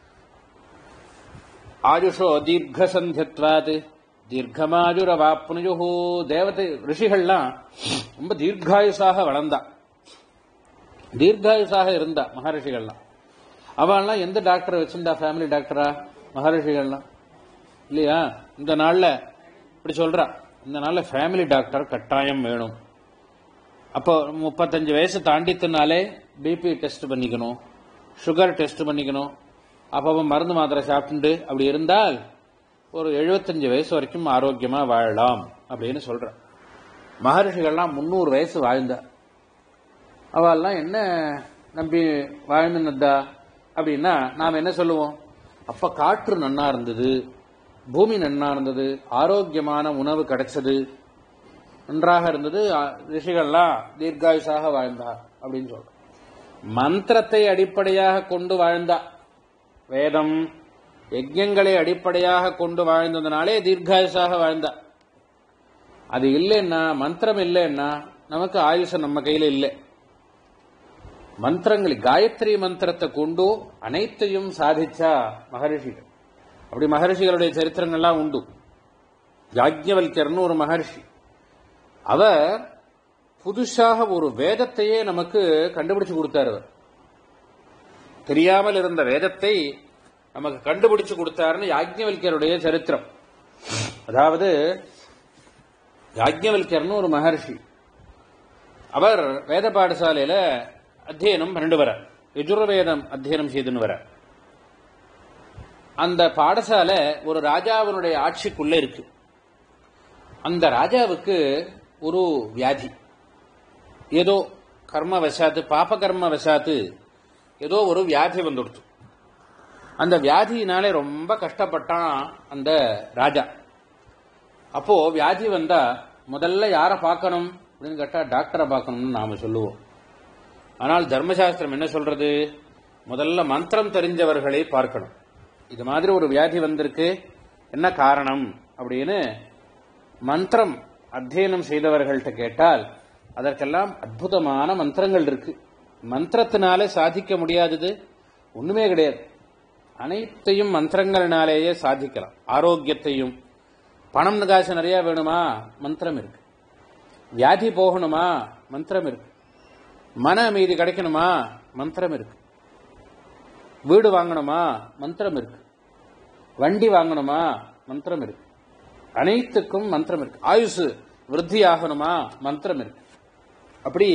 ஆயுஷோ தீர்க்கசந்தியத்வாத் தீர்க்கமாயுரவாப்னுயு தேவதை ரிஷிகள்லாம் ரொம்ப தீர்க்காயுசாக வளர்ந்தா தீர்க்காயுசாக இருந்தா மகரிஷிகள்லாம் அவள்லாம் எந்த டாக்டரை வச்சிருந்தா ஃபேமிலி டாக்டரா மகரிஷிகள்லாம் இல்லையா இந்த நாள்ல இப்படி சொல்றா இந்த நாள்ல ஃபேமிலி டாக்டர் கட்டாயம் வேணும் அப்போ முப்பத்தஞ்சு வயசு தாண்டித்துனாலே பிபி டெஸ்ட் பண்ணிக்கணும் சுகர் டெஸ்ட் பண்ணிக்கணும் அப்போ மருந்து மாத்திரை சாப்பிட்டு அப்படி இருந்தால் ஒரு 75 வயசு வரைக்கும் ஆரோக்கியமா வாழலாம் அப்படின்னு சொல்ற மகரிஷிகள்லாம் முந்நூறு வயசு வாழ்ந்தா அவெல்லாம் என்ன நம்பி வாழ்ந்துனதா அப்படின்னா நாம் என்ன சொல்லுவோம் அப்ப காற்று நன்னா இருந்தது பூமி நன்னா இருந்தது ஆரோக்கியமான உணவு கிடைச்சது நன்றாக இருந்தது அ- ரிஷிகள்லாம் தீர்காயுசாக வாழ்ந்தா அப்படின்னு சொல்றோம் மந்திரத்தை அடிப்படையாக கொண்டு வாழ்ந்தா வேதம் யஜ்யங்களை அடிப்படையாக கொண்டு வாழ்ந்ததுனாலே தீர்காயுசாக வாழ்ந்தா அது இல்லைன்னா மந்திரம் இல்லைன்னா நமக்கு ஆயுஷம் நம்ம கையில இல்லை மந்திரங்கள் காயத்ரி மந்திரத்தை கொண்டு அனைத்தையும் சாதிச்சா மகரிஷிகள் அப்படி மகரிஷிகளுடைய சரித்திரங்கள்லாம் உண்டு யாஜ்ஞவல்யர்னு ஒரு மகர்ஷி அவர் புதுசாக ஒரு வேதத்தையே நமக்கு கண்டுபிடிச்சு கொடுத்தார் அவர் தெரியாமல் இருந்த வேதத்தை நமக்கு கண்டுபிடிச்சு கொடுத்தாருன்னு யாஜ்ஞவல்யருடைய சரித்திரம் அதாவது யாஜ்ஞவல்யர்னு ஒரு மகர்ஷி அவர் வேத பாடசாலையில அத்தியனம் பண்ணிட்டு வர யஜுர்வேதம் அத்தியனம் செய்துன்னு வர அந்த பாடசாலை ஒரு ராஜாவினுடைய ஆட்சிக்குள்ள இருக்கு அந்த ராஜாவுக்கு ஒரு வியாதி ஏதோ கர்ம வசாத்து பாப கர்ம வசாத்து ஏதோ ஒரு வியாதி வந்துடுச்சு அந்த வியாதியினாலே ரொம்ப கஷ்டப்பட்டான் அந்த ராஜா அப்போ வியாதி வந்தா முதல்ல யாரை பார்க்கணும் அப்படின்னு கேட்டா டாக்டரை பார்க்கணும்னு நாம சொல்லுவோம் ஆனால் தர்மசாஸ்திரம் என்ன சொல்றது முதல்ல மந்திரம் தெரிஞ்சவர்களை பார்க்கணும் இது மாதிரி ஒரு வியாதி வந்திருக்கு என்ன காரணம் அப்படின்னு மந்திரம் அத்தியனம் செய்தவர்கள்ட்ட கேட்டால் அதற்கெல்லாம் அற்புதமான மந்திரங்கள் இருக்கு மந்திரத்தினாலே சாதிக்க முடியாதது ஒண்ணுமே கிடையாது அனைத்தையும் மந்திரங்களினாலேயே சாதிக்கலாம் ஆரோக்கியத்தையும் பணம் காசு நிறைய வேணுமா மந்திரம் இருக்கு வியாதி போகணுமா மந்திரம் இருக்கு மன அமைதி கிடைக்கணுமா மந்திரம் இருக்கு வீடு வாங்கணுமா மந்திரம் இருக்கு வண்டி வாங்கணுமா மந்திரம் இருக்கு அனைத்துக்கும் மந்திரம் இருக்கு ஆயுசு விருத்தி ஆகணுமா மந்திரம் இருக்கு அப்படி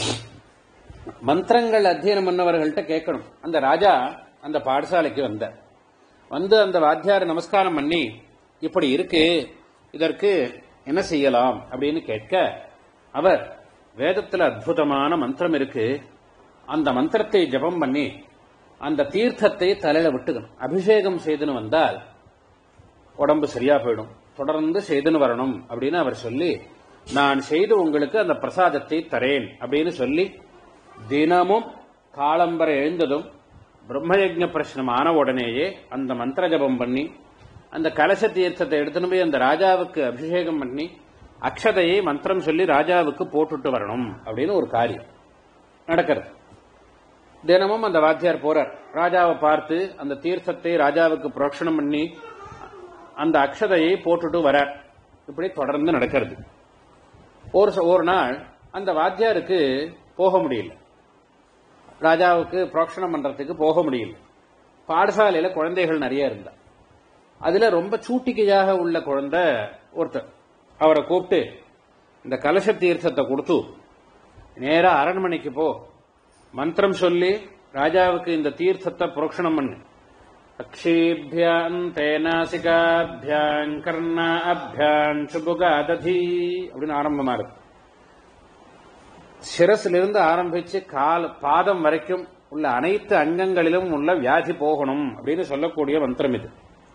மந்திரங்கள் அத்தியனம் பண்ணவர்கள்ட்ட கேட்கணும் அந்த ராஜா அந்த பாடசாலைக்கு வந்தார் வந்து அந்த வாத்தியார நமஸ்காரம் பண்ணி இப்படி இருக்கு இதற்கு என்ன செய்யலாம் அப்படின்னு கேட்க அவர் வேதத்துல அற்புதமான மந்திரம் இருக்கு அந்த மந்திரத்தை ஜபம் பண்ணி அந்த தீர்த்தத்தை தலையில விட்டுக்கணும் அபிஷேகம் செய்துன்னு வந்தால் உடம்பு சரியா போயிடும் தொடர்ந்து செய்துன்னு வரணும் அப்படின்னு அவர் சொல்லி நான் செய்து உங்களுக்கு அந்த பிரசாதத்தை தரேன் அப்படின்னு சொல்லி தினமும் காலம்பரை எழுந்ததும் பிரம்மயஜ்ஞ பிரச்சனம் ஆன உடனேயே அந்த மந்திர ஜபம் பண்ணி அந்த கலச தீர்த்தத்தை எடுத்துன்னு போய் அந்த ராஜாவுக்கு அபிஷேகம் பண்ணி அக்ஷதையை மந்திரம் சொல்லி ராஜாவுக்கு போட்டுட்டு வரணும் அப்படின்னு ஒரு காரியம் நடக்கிறது தினமும் அந்த வாத்தியார் போறார் ராஜாவை பார்த்து அந்த தீர்த்தத்தை ராஜாவுக்கு புரோக்ஷணம் பண்ணி அந்த அக்ஷதையை போட்டுட்டு வரார் இப்படி தொடர்ந்து நடக்கிறது ஒரு ச- ஒரு நாள் அந்த வாத்தியாருக்கு போக முடியல ராஜாவுக்கு புரோக்ஷணம் பண்றதுக்கு போக முடியல பாடசாலையில குழந்தைகள் நிறைய இருந்தா அதுல ரொம்ப சூட்டிக்கையாக உள்ள குழந்தை ஒருத்தர் அவரை கூப்பிட்டு இந்த கலச தீர்த்தத்தை கொடுத்து நேரா அரண்மனைக்கு போ மந்திரம் சொல்லி ராஜாவுக்கு இந்த தீர்த்தத்தை புரோக்ஷணம் பண்ணு அக்ஷீபியான் தேனாசிகாபியான் கர்ணாபியான் சுபுகாததி அப்படின்னு ஆரம்பமா இருக்கு சிரசிலிருந்து ஆரம்பிச்சு கால் பாதம் வரைக்கும் உள்ள அனைத்து அங்கங்களிலும் உள்ள வியாதி போகணும் அப்படின்னு சொல்லக்கூடிய மந்திரம் இது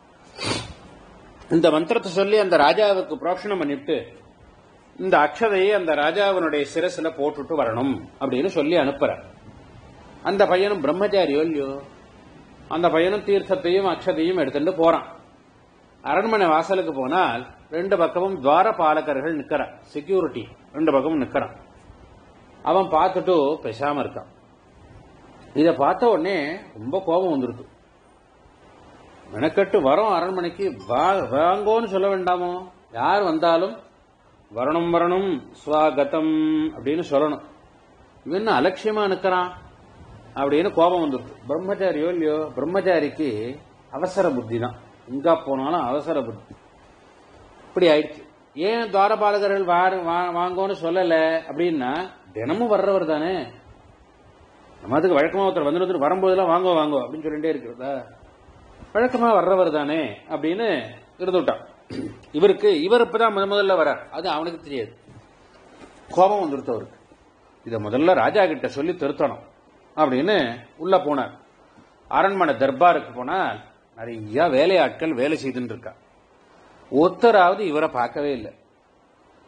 இந்த மந்திரத்தை சொல்லி அந்த ராஜாவுக்கு புரோக்ஷணம் பண்ணிட்டு இந்த அக்ஷதையை அந்த ராஜாவினுடைய சிரசுல போட்டுட்டு வரணும் அப்படின்னு சொல்லி அனுப்புறார் அந்த பையனும் பிரம்மச்சாரியோ இல்லையோ அந்த பையனும் தீர்த்தத்தையும் அக்ஷதையும் எடுத்துட்டு போறான் அரண்மனை வாசலுக்கு போனால் ரெண்டு பக்கமும் துவார பாலகர்கள் நிக்கிறான் செக்யூரிட்டி ரெண்டு பக்கமும் நிக்கிறான் அவன் பார்த்துட்டு பேசாம இருக்கான் இத பார்த்த உடனே ரொம்ப கோபம் வந்துருது மெனக்கட்டு வரோம் அரண்மனைக்கு வா- வாங்கோன்னு சொல்ல வேண்டாமோ யார் வந்தாலும் வரணும் வரணும் ஸ்வாகதம் அப்படின்னு சொல்லணும் இவன் என்ன அலட்சியமா நிக்கிறான் அப்படின்னு கோபம் வந்துருது பிரம்மச்சாரியோ இல்லையோ பிரம்மச்சாரிக்கு அவசர புத்தி தான் எங்க போனாலும் அவசர புத்தி இப்படி ஆயிடுச்சு ஏன் துவாரபாலகர்கள் வாரு- வா- வாங்கோன்னு சொல்லல அப்படின்னா தினமும் வர்றவர் தானே நம்ம அதுக்கு வழக்கமா ஒருத்தர் வந்து ஒருத்தர் வரும்போதெல்லாம் வாங்கோ வாங்கோ அப்படின்னு சொல்லிட்டே இருக்கிறதா வழக்கமா வர்றவர் தானே அப்படின்னு இருந்துட்டான் இவருக்கு இவர் இப்பதான் முத முதல்ல வரார் அது அவனுக்கு தெரியாது கோபம் வந்துருத்து அவருக்கு இத முதல்ல ராஜா கிட்ட சொல்லி திருத்தணும் அப்படின்னு உள்ள போனார் அரண்மனை தர்பாருக்கு போனால் நிறைய வேலையாட்கள் வேலை செய்துட்டு இருக்கா ஒருத்தராவது இவரை பார்க்கவே இல்லை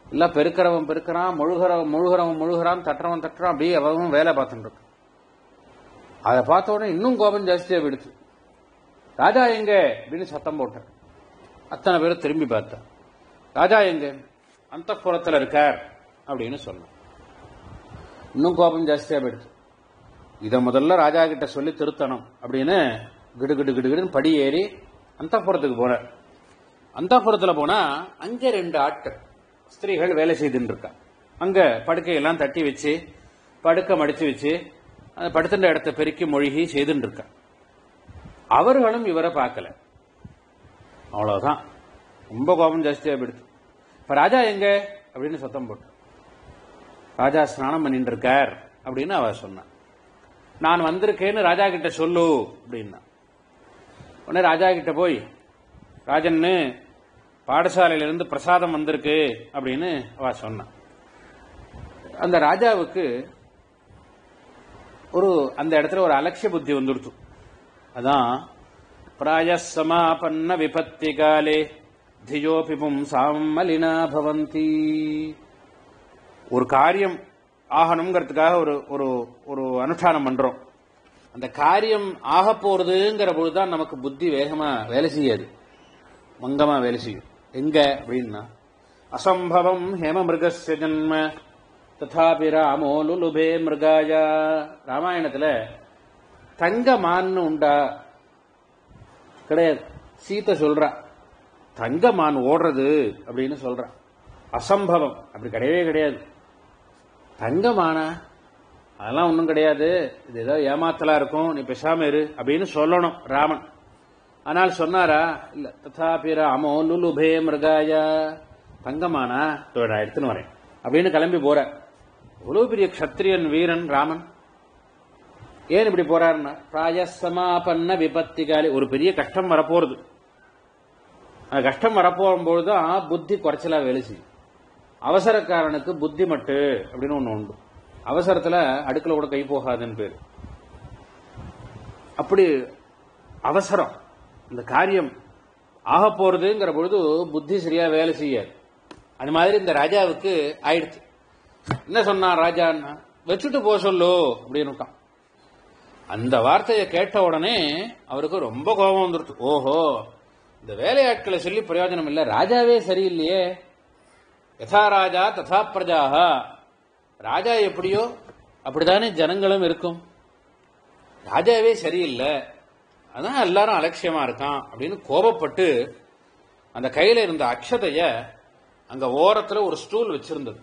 எல்லாம் பெருக்கிறவன் பெருக்கிறான் முழுகிறவன் முழுகிறவன் முழுகிறான் தட்டுறவன் தட்டுறான் அப்படியே அவன் வேலை பார்த்துட்டு இருக்கு அதை பார்த்த உடனே இன்னும் கோபம் ஜாஸ்தியா போயிடுச்சு ராஜா எங்க அப்படின்னு சத்தம் போட்டேன் அத்தனை பேரும் திரும்பி பார்த்தேன் ராஜா எங்க அந்த புறத்தில் இருக்கார் அப்படின்னு சொன்னான் இன்னும் கோபம் ஜாஸ்தியா போயிடுச்சு இதை முதல்ல ராஜா கிட்ட சொல்லி திருத்தணும் அப்படின்னு கிடு கிடு கிடு கிடுன்னு படி ஏறி அந்த புறத்துக்கு போனார் அந்த புறத்தில் போனா அங்க ரெண்டு ஆட்கள் ஸ்திரீகள் வேலை செய்துட்டு இருக்கா அங்க படுக்கையெல்லாம் தட்டி வச்சு படுக்க மடிச்சு வச்சு அந்த படுத்துட்ட இடத்த பெருக்கி மொழிகி செய்துட்டு இருக்கா அவர்களும் இவரை பார்க்கல அவ்வளவுதான் ரொம்ப கோபம் ஜாஸ்தியா போயிடுது இப்ப ராஜா எங்க அப்படின்னு சத்தம் போட்டு ராஜா ஸ்நானம் பண்ணிட்டு இருக்கார் அப்படின்னு அவ சொன்னான் நான் வந்திருக்கேன்னு ராஜா கிட்ட சொல்லு அப்படின்னா உடனே ராஜா கிட்ட போய் ராஜன்னு பாடசாலையிலிருந்து பிரசாதம் வந்திருக்கு அப்படின்னு அவ சொன்னான் அந்த ராஜாவுக்கு ஒரு அந்த இடத்துல ஒரு அலட்சிய புத்தி வந்துடுத்து அதான் பிராய சமாபன்ன விபத்தி காலே தியோபி பும்சாம் மலினா பவந்தி ஒரு காரியம் ஆகணுங்கிறதுக்காக ஒரு ஒரு ஒரு அனுஷ்டானம் பண்றோம் அந்த காரியம் ஆக போறதுங்கிற பொழுதுதான் நமக்கு புத்தி வேகமா வேலை செய்யாது மங்கமா வேலை செய்யும் எங்க அப்படின்னா அசம்பவம் ஹேமமிருகஸ்ய ஜன்ம ததாபி ராமோ லுலுபே மிருகாயா ராமாயணத்துல தங்க மான்னு உண்டா கிடையாது சீத்தை சொல்றா தங்க மான் ஓடுறது அப்படின்னு சொல்றா அசம்பவம் அப்படி கிடையவே கிடையாது தங்க மானா அதெல்லாம் ஒன்றும் கிடையாது இது ஏதோ ஏமாத்தலா இருக்கும் நீ பேசாம இரு அப்படின்னு சொல்லணும் ராமன் ஆனால் சொன்னாரா இல்ல ததாபி ராமோ லுலுபே மிருகாயா தங்கமானா இதோ நான் எடுத்துன்னு வரேன் அப்படின்னு கிளம்பி போற இவ்வளவு பெரிய க்ஷத்திரியன் வீரன் ராமன் ஏன் இப்படி போறாருன்னா பிராயசமாபன்ன விபத்திகாலி ஒரு பெரிய கஷ்டம் வரப்போறது அந்த கஷ்டம் வரப்போகும்போது தான் புத்தி குறைச்சலா வேலை செய்யும் அவசரக்காரனுக்கு புத்தி மட்டு அப்படின்னு ஒண்ணு உண்டு அவசரத்துல அடுக்கல கூட கை போகாதுன்னு பேரு அப்படி அவசரம் இந்த காரியம் ஆக போறதுங்கிற பொழுது புத்தி சரியா வேலை செய்யாது அது மாதிரி இந்த ராஜாவுக்கு ஆயிடுச்சு என்ன சொன்னான் ராஜான்னா வச்சுட்டு போக சொல்லு அப்படின்னு விட்டான் அந்த வார்த்தையை கேட்ட உடனே அவருக்கு ரொம்ப கோபம் வந்துருச்சு ஓஹோ இந்த வேலையாட்களை சொல்லி பிரயோஜனம் இல்லை ராஜாவே சரியில்லையே யதா ராஜா ததா பிரஜாஹா ராஜா எப்படியோ அப்படித்தானே ஜனங்களும் இருக்கும் ராஜாவே சரியில்லை அதான் எல்லாரும் அலட்சியமா இருக்கான் அப்படின்னு கோபப்பட்டு அந்த கையில இருந்த அக்ஷதைய அங்க ஓரத்துல ஒரு ஸ்டூல் வச்சிருந்தது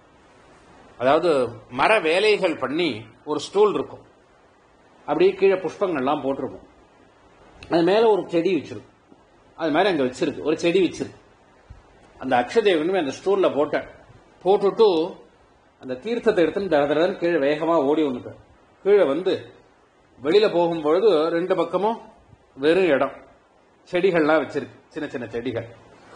அதாவது மர வேலைகள் பண்ணி ஒரு ஸ்டூல் இருக்கும் அப்படியே கீழே புஷ்பங்கள்லாம் போட்டிருக்கும் அது மேல ஒரு செடி வச்சிருக்கு அது மாதிரி அங்க வச்சிருக்கு ஒரு செடி வச்சிருக்கு அந்த அக்ஷதையை கொண்டு போய் அந்த ஸ்டூல்ல போட்டேன் போட்டுட்டு அந்த தீர்த்தத்தை எடுத்து தர தரன்னு கீழே வேகமா ஓடி வந்துட்டேன் கீழே வந்து வெளியில போகும்பொழுது ரெண்டு பக்கமும் வெறும் இடம் செடிகள்லாம் வச்சிருக்கு சின்ன சின்ன செடிகள்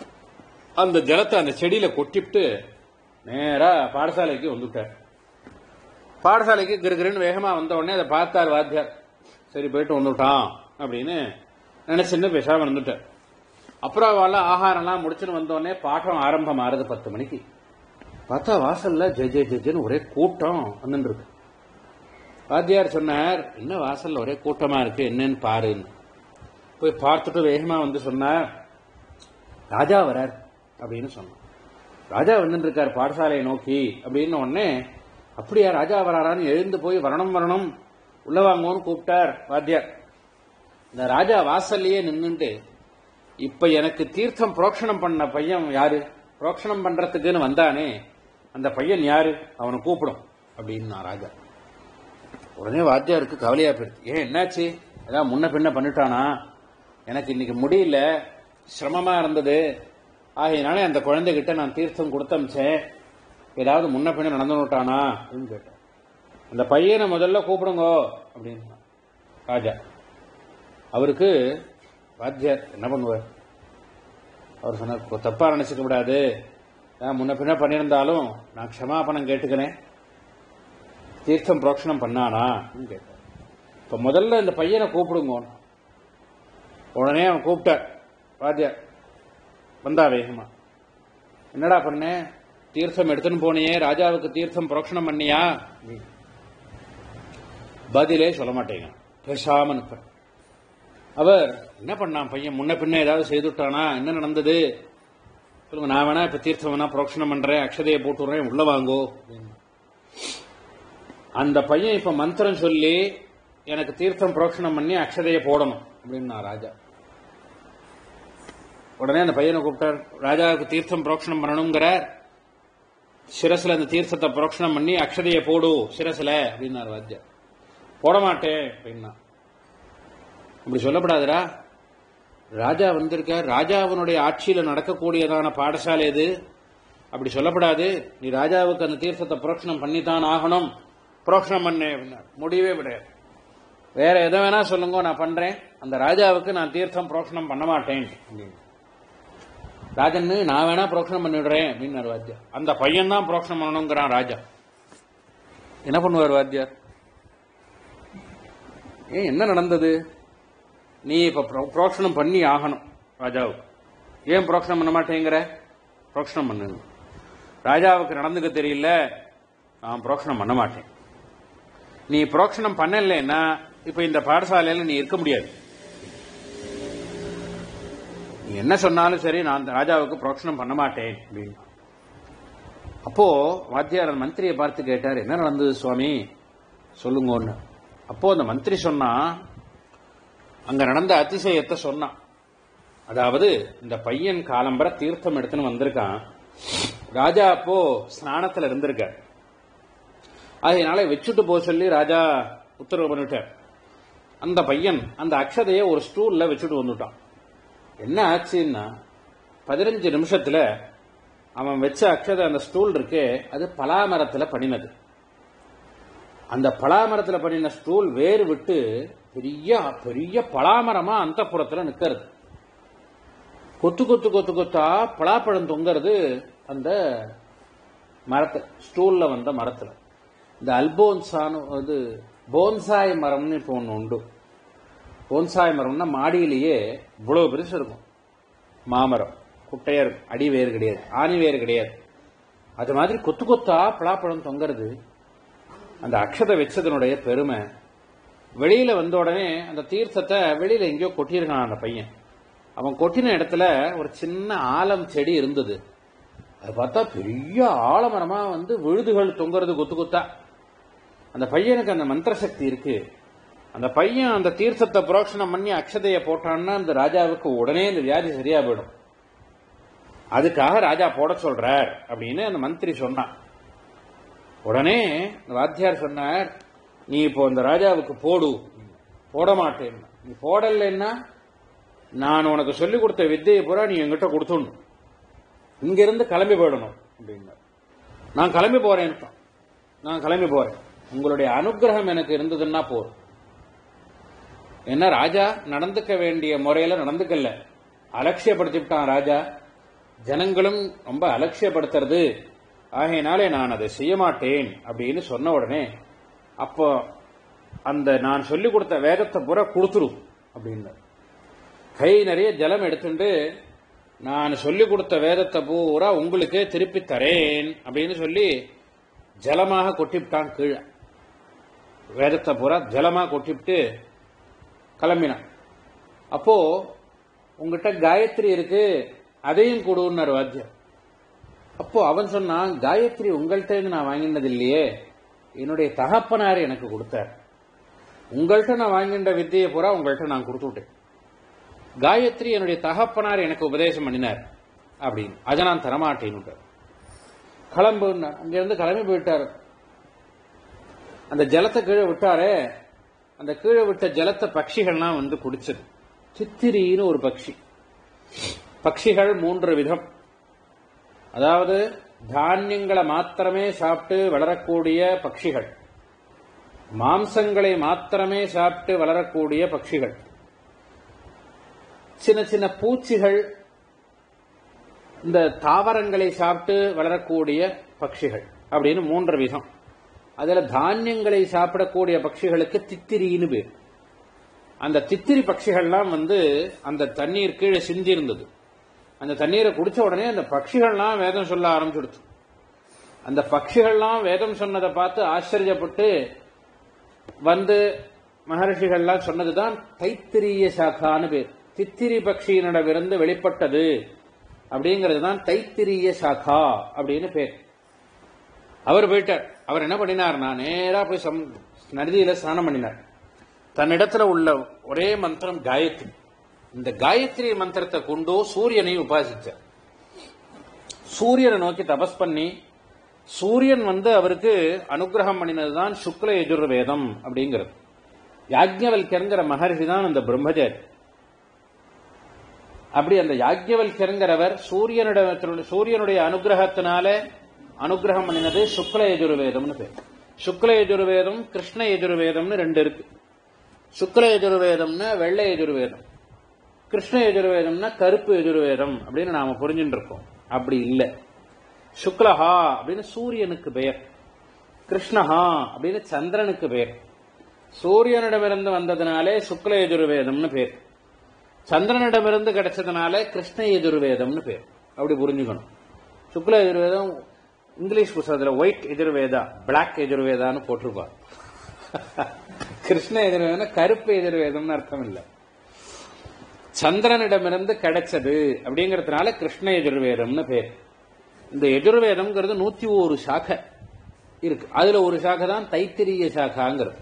அந்த ஜலத்தை அந்த செடியில கொட்டிவிட்டு நேரா பாடசாலைக்கு வந்துட்டார் பாடசாலைக்கு கிருகிருன்னு வேகமா வந்த உடனே அதை பார்த்தார் வாத்தியார் சரி போயிட்டு வந்துட்டான் அப்படின்னு நினைச்சுன்னு பேசாம வந்துட்டார் அப்புறம் அவள ஆகாரம்லாம் முடிச்சுன்னு வந்த உடனே பாடம் ஆரம்பம் ஆறுது பத்து மணிக்கு பார்த்தா வாசல்ல ஜெய் ஜெய் ஜெய்னு ஒரே கூட்டம் வந்துட்டு இருக்கு வாத்தியார் சொன்னார் என்ன வாசல்ல ஒரே கூட்டமா இருக்கு என்னன்னு பாருன்னு போய் பார்த்துட்டு வேகமா வந்து சொன்னார் ராஜா வரார் அப்படின்னு சொன்னான் ராஜா வந்துட்டு இருக்கார் பாடசாலையை நோக்கி அப்படின்னு உடனே அப்படியா ராஜா வராரான்னு எழுந்து போய் வரணும் வரணும் உள்ள வாங்கன்னு கூப்பிட்டார் வாத்தியார் இந்த ராஜா வாசல்லையே நின்னுட்டு இப்ப எனக்கு தீர்த்தம் புரோக்ஷணம் பண்ண பையன் யாரு புரோக்ஷணம் பண்றதுக்குன்னு வந்தானே அந்த பையன் யாரு அவனை கூப்பிடும் அப்படின்னு ராஜா உடனே வாத்தியாருக்கு கவலையா போயிடுது ஏன் என்னாச்சு ஏதாவது முன்ன பின்ன பண்ணிட்டானா எனக்கு இன்னைக்கு முடியல சிரமமா இருந்தது ஆகையினால அந்த குழந்தைகிட்ட நான் தீர்த்தம் கொடுத்தமிச்சேன் ஏதாவது முன்ன பின்ன நடந்து விட்டானா அப்படின்னு கேட்டேன் அந்த பையனை முதல்ல கூப்பிடுங்கோ அப்படின்னு ராஜா அவருக்கு வாத்தியார் என்ன பண்ணுவார் அவர் சொன்னார் தப்பா நினைச்சுக்க கூடாது நான் முன்ன பின்ன பண்ணியிருந்தாலும் நான் க்ஷமாபணம் கேட்டுக்கிறேன் தீர்த்தம் புரோக்ஷணம் பண்ணானா அப்படின்னு கேட்டார் இப்ப முதல்ல இந்த பையனை கூப்பிடுங்க உடனே அவன் கூப்பிட்டார் வாத்தியார் வந்தா வேகமா என்னடா பண்ண தீர்த்தம் எடுத்துன்னு போனியே ராஜாவுக்கு தீர்த்தம் புரோக்ஷணம் பண்ணியா பதிலே சொல்ல மாட்டேங்க பேசாம நிற்ப அவர் என்ன பண்ணான் பையன் முன்ன பின்ன ஏதாவது செய்துட்டானா என்ன நடந்தது சொல்லுங்க நான் வேணா இப்ப தீர்த்தம் வேணா புரோக்ஷணம் பண்றேன் அக்ஷதையை போட்டுறேன் உள்ள வாங்கோ அந்த பையன் இப்ப மந்திரம் சொல்லி எனக்கு தீர்த்தம் புரோக்ஷணம் பண்ணி அக்ஷதையை போடணும் அப்படின்னு நான் ராஜா உடனே அந்த பையனை கூப்பிட்டார் ராஜாவுக்கு தீர்த்தம் புரோக்ஷணம் பண்ணணுங்கிறார் சிரசுல அந்த தீர்த்தத்தை புரோக்ஷணம் பண்ணி அக்ஷதையை போடு சிரசுல அப்படின்னாரு ராஜா போட மாட்டேன் அப்படின்னா அப்படி சொல்லப்படாதுடா ராஜா வந்திருக்கார் ராஜாவினுடைய ஆட்சியில நடக்கக்கூடியதான பாடசாலை இது அப்படி சொல்லப்படாது நீ ராஜாவுக்கு அந்த தீர்த்தத்தை புரோக்ஷணம் பண்ணித்தான் ஆகணும் புரோக்ஷணம் பண்ணு அப்படின்னா முடியவே விடாது வேற எதை வேணா சொல்லுங்க நான் பண்றேன் அந்த ராஜாவுக்கு நான் தீர்த்தம் புரோக்ஷணம் பண்ண மாட்டேன் அப்படின்னு ராஜன்னு நான் வேணா புரோக்ஷணம் பண்ணிவிடுறேன் அப்படின்னு வாத்தியார் அந்த பையன் தான் புரோக்ஷணம் பண்ணணுங்கிறான் ராஜா என்ன பண்ணுவார் வாத்தியார் ஏன் என்ன நடந்தது நீ இப்ப புரோ- புரோக்ஷணம் பண்ணி ஆகணும் ராஜாவுக்கு ஏன் புரோக்ஷணம் பண்ண மாட்டேங்கிற புரோக்ஷணம் பண்ணு ராஜாவுக்கு நடந்துக்க தெரியல நான் புரோக்ஷணம் பண்ண மாட்டேன் நீ புரோக்ஷணம் பண்ணலைன்னா இப்ப இந்த பாடசாலையில நீ இருக்க முடியாது நீ என்ன சொன்னாலும் சரி நான் அந்த ராஜாவுக்கு புரோக்ஷணம் பண்ண மாட்டேன் அப்படின்னு அப்போ வாத்தியார் அந்த மந்திரியை பார்த்து கேட்டார் என்ன நடந்தது சுவாமி சொல்லுங்கன்னு அப்போ அந்த மந்திரி சொன்னா அங்க நடந்த அதிசயத்தை சொன்னான் அதாவது இந்த பையன் காலம்பர தீர்த்தம் எடுத்துன்னு வந்திருக்கான் ராஜா அப்போ ஸ்நானத்துல இருந்திருக்கார் அதனால வச்சுட்டு போக சொல்லி ராஜா உத்தரவு பண்ணிட்டார் அந்த பையன் அந்த அக்ஷதையை ஒரு ஸ்டூல்ல வச்சுட்டு வந்துட்டான் என்ன ஆச்சுன்னா பதினஞ்சு நிமிஷத்துல அவன் வச்ச அக்ஷதை அந்த ஸ்டூல் இருக்கே அது பலாமரத்துல பண்ணினது அந்த பலாமரத்துல பண்ணின ஸ்டூல் வேறு விட்டு பெரிய பெரிய பலாமரமா அந்த புறத்துல நிக்கிறது கொத்து கொத்து கொத்து கொத்தா பலாப்பழம் தொங்குறது அந்த மரத்துல ஸ்டூல்ல வந்த மரத்துல இந்த அல்போன்சான்னு அது போன்சாய் மரம்னு இப்போ ஒன்று உண்டு போன்சாய் மரம்னா மாடியிலேயே இவ்வளவு பெருசு இருக்கும் மாமரம் குட்டையா இருக்கும் அடி வேறு கிடையாது ஆணி வேறு கிடையாது அது மாதிரி கொத்து கொத்தா பலாப்பழம் தொங்குறது அந்த அக்ஷதை வச்சதனுடைய பெருமை வெளியில வந்த உடனே அந்த தீர்த்தத்தை வெளியில எங்கேயோ கொட்டியிருக்கான் அந்த பையன் அவன் கொட்டின இடத்துல ஒரு சின்ன ஆலம் செடி இருந்தது அது பார்த்தா பெரிய ஆலமரமா வந்து விழுதுகள் தொங்குறது கொத்து கொத்தா அந்த பையனுக்கு அந்த மந்திர சக்தி இருக்கு அந்த பையன் அந்த தீர்த்தத்தை புரோக்ஷணம் பண்ணி அக்ஷதையை போட்டான்னா அந்த ராஜாவுக்கு உடனே இந்த வியாதி சரியா போயிடும் அதுக்காக ராஜா போட சொல்றார் அப்படின்னு அந்த மந்திரி சொன்னான் உடனே இந்த வாத்தியார் சொன்னார் நீ இப்போ இந்த ராஜாவுக்கு போடு போட மாட்டேன் நீ போடலைன்னா நான் உனக்கு சொல்லிக் கொடுத்த வித்தையை பூரா நீ என்கிட்ட கொடுத்துடணும் இங்கிருந்து கிளம்பி போயிடணும் அப்படின்னார் நான் கிளம்பி போறேன் நான் கிளம்பி போறேன் உங்களுடைய அனுகிரகம் எனக்கு இருந்ததுன்னா போதும் என்ன ராஜா நடந்துக்க வேண்டிய முறையில நடந்துக்கல அலட்சியப்படுத்திவிட்டான் ராஜா ஜனங்களும் ரொம்ப அலட்சியப்படுத்துறது ஆகையினாலே நான் அதை செய்ய மாட்டேன் அப்படின்னு சொன்ன உடனே அப்போ அந்த நான் சொல்லிக் கொடுத்த வேதத்தை பூரா கொடுத்துரு அப்படின்னு கை நிறைய ஜலம் எடுத்துட்டு நான் சொல்லிக் கொடுத்த வேதத்தை பூரா உங்களுக்கே திருப்பி தரேன் அப்படின்னு சொல்லி ஜலமாக கொட்டிவிட்டான் கீழே வேதத்தை பூரா ஜலமா கொட்டிவிட்டு கிளம்பினான் அப்போ உங்ககிட்ட காயத்ரி இருக்கு அதையும் கொடுன்னார் வாத்தியம் அப்போ அவன் சொன்னான் காயத்ரி உங்கள்கிட்ட இருந்து நான் வாங்கினது இல்லையே என்னுடைய தகப்பனார் எனக்கு கொடுத்தார் உங்கள்கிட்ட நான் வாங்கின்ற வித்தியை பூரா உங்கள்கிட்ட நான் கொடுத்து விட்டேன் காயத்ரி என்னுடைய தகப்பனார் எனக்கு உபதேசம் பண்ணினார் அப்படின்னு அதை நான் தரமாட்டேன்னு கிளம்பு அங்கிருந்து கிளம்பி போயிட்டார் அந்த ஜலத்தை கீழே விட்டாரே அந்த கீழே விட்ட ஜலத்தை பட்சிகள்லாம் வந்து குடிச்சது சித்திரின்னு ஒரு பட்சி பட்சிகள் மூன்று விதம் அதாவது தானியங்களை மாத்திரமே சாப்பிட்டு வளரக்கூடிய பட்சிகள் மாம்சங்களை மாத்திரமே சாப்பிட்டு வளரக்கூடிய பட்சிகள் சின்ன சின்ன பூச்சிகள் இந்த தாவரங்களை சாப்பிட்டு வளரக்கூடிய பட்சிகள் அப்படின்னு மூன்று விதம் அதுல தானியங்களை சாப்பிடக்கூடிய பட்சிகளுக்கு தித்திரின்னு பேர் அந்த தித்திரி பட்சிகள்லாம் வந்து அந்த தண்ணீர் கீழே சிந்தி இருந்தது அந்த தண்ணீரை குடிச்ச உடனே அந்த பட்சிகள்லாம் வேதம் சொல்ல ஆரம்பிச்சுடுச்சு அந்த பட்சிகள்லாம் வேதம் சொன்னதை பார்த்து ஆச்சரியப்பட்டு வந்து மகர்ஷிகள்லாம் சொன்னதுதான் தைத்திரிய சாக்கான்னு பேர் தித்திரி பக்ஷியினிடமிருந்து வெளிப்பட்டது அப்படிங்கிறது தான் தைத்திரிய சாக்கா அப்படின்னு பேர் அவர் போயிட்டார் அவர் என்ன பண்ணினார்னா நேரா போய் சம் நதியில ஸ்நானம் பண்ணினார் தன்னிடத்துல உள்ள ஒரே மந்திரம் காயத்ரி இந்த காயத்ரி மந்திரத்தை கொண்டு சூரியனை உபாசிச்சார் சூரியனை நோக்கி தபஸ் பண்ணி சூரியன் வந்து அவருக்கு அனுகிரகம் பண்ணினதுதான் சுக்ல யஜுர்வேதம் அப்படிங்கிறது யாஜ்ஞவல்யங்கிற மகர்ஷி தான் அந்த பிரம்மச்சாரி அப்படி அந்த யாஜ்ஞவல்யங்கிறவர் சூரியனிட சூரியனுடைய அனுகிரகத்தினால அனுகிரகம் பண்ணினது சுக்ல யஜுர்வேதம்னு பேர் சுக்ல யஜுர்வேதம் கிருஷ்ண யஜுர்வேதம்னு ரெண்டு இருக்கு சுக்ல யஜுர்வேதம்னா வெள்ளை யஜுர்வேதம் கிருஷ்ண யஜுர்வேதம்னா கருப்பு யஜுர்வேதம் அப்படின்னு நாம புரிஞ்சுட்டு இருக்கோம் அப்படி இல்ல சுக்லஹா அப்படின்னு சூரியனுக்கு பெயர் கிருஷ்ணஹா அப்படின்னு சந்திரனுக்கு பெயர் சூரியனிடமிருந்து வந்ததுனாலே சுக்ல யஜுர்வேதம்னு பேர் சந்திரனிடமிருந்து கிடைச்சதுனால கிருஷ்ண யஜுர்வேதம்னு பேர் அப்படி புரிஞ்சுக்கணும் சுக்ல யஜுர்வேதம் இங்கிலீஷ் புத்தகத்துல ஒயிட் எதிர்வேதா பிளாக் எதிர்வேதான்னு போட்டிருப்பார் கிருஷ்ண எதிர்வேதம் கருப்பு எதிர்வேதம்னு அர்த்தம் இல்லை சந்திரனிடமிருந்து கிடைச்சது அப்படிங்கறதுனால கிருஷ்ண எதிர்வேதம்னு பேர் இந்த எதிர்வேதம்ங்கிறது நூத்தி ஒரு சாக்கை இருக்கு அதுல ஒரு சாக்கை தான் தைத்திரிய சாக்காங்கிறது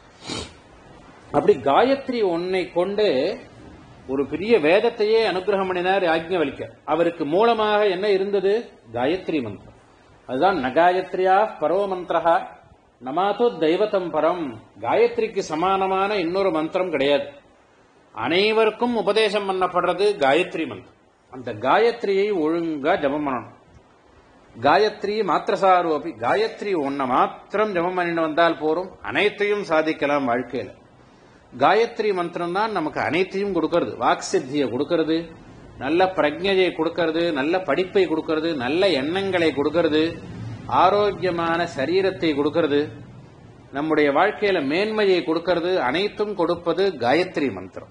அப்படி காயத்ரி ஒன்னை கொண்டு ஒரு பெரிய வேதத்தையே அனுகிரகம் பண்ணினார் யாஜ்ஞவல்க அவருக்கு மூலமாக என்ன இருந்தது காயத்ரி மந்திரம் அதுதான் நகாயத்ரியா பரவ மந்திரா நமாத்து தெய்வத்தம் பரம் காயத்ரிக்கு சமானமான இன்னொரு மந்திரம் கிடையாது அனைவருக்கும் உபதேசம் பண்ணப்படுறது காயத்ரி மந்திரம் அந்த காயத்ரியை ஒழுங்கா ஜபம் பண்ணணும் காயத்ரி மாத்திரசாரோபி காயத்ரி ஒன்ன மாத்திரம் ஜபம் பண்ணிட்டு வந்தால் போரும் அனைத்தையும் சாதிக்கலாம் வாழ்க்கையில காயத்ரி மந்திரம் தான் நமக்கு அனைத்தையும் கொடுக்கறது வாக் சித்தியை கொடுக்கறது நல்ல பிரஜையை கொடுக்கறது நல்ல படிப்பை கொடுக்கறது நல்ல எண்ணங்களை கொடுக்கறது ஆரோக்கியமான சரீரத்தை கொடுக்கறது நம்முடைய வாழ்க்கையில மேன்மையை கொடுக்கறது அனைத்தும் கொடுப்பது காயத்ரி மந்திரம்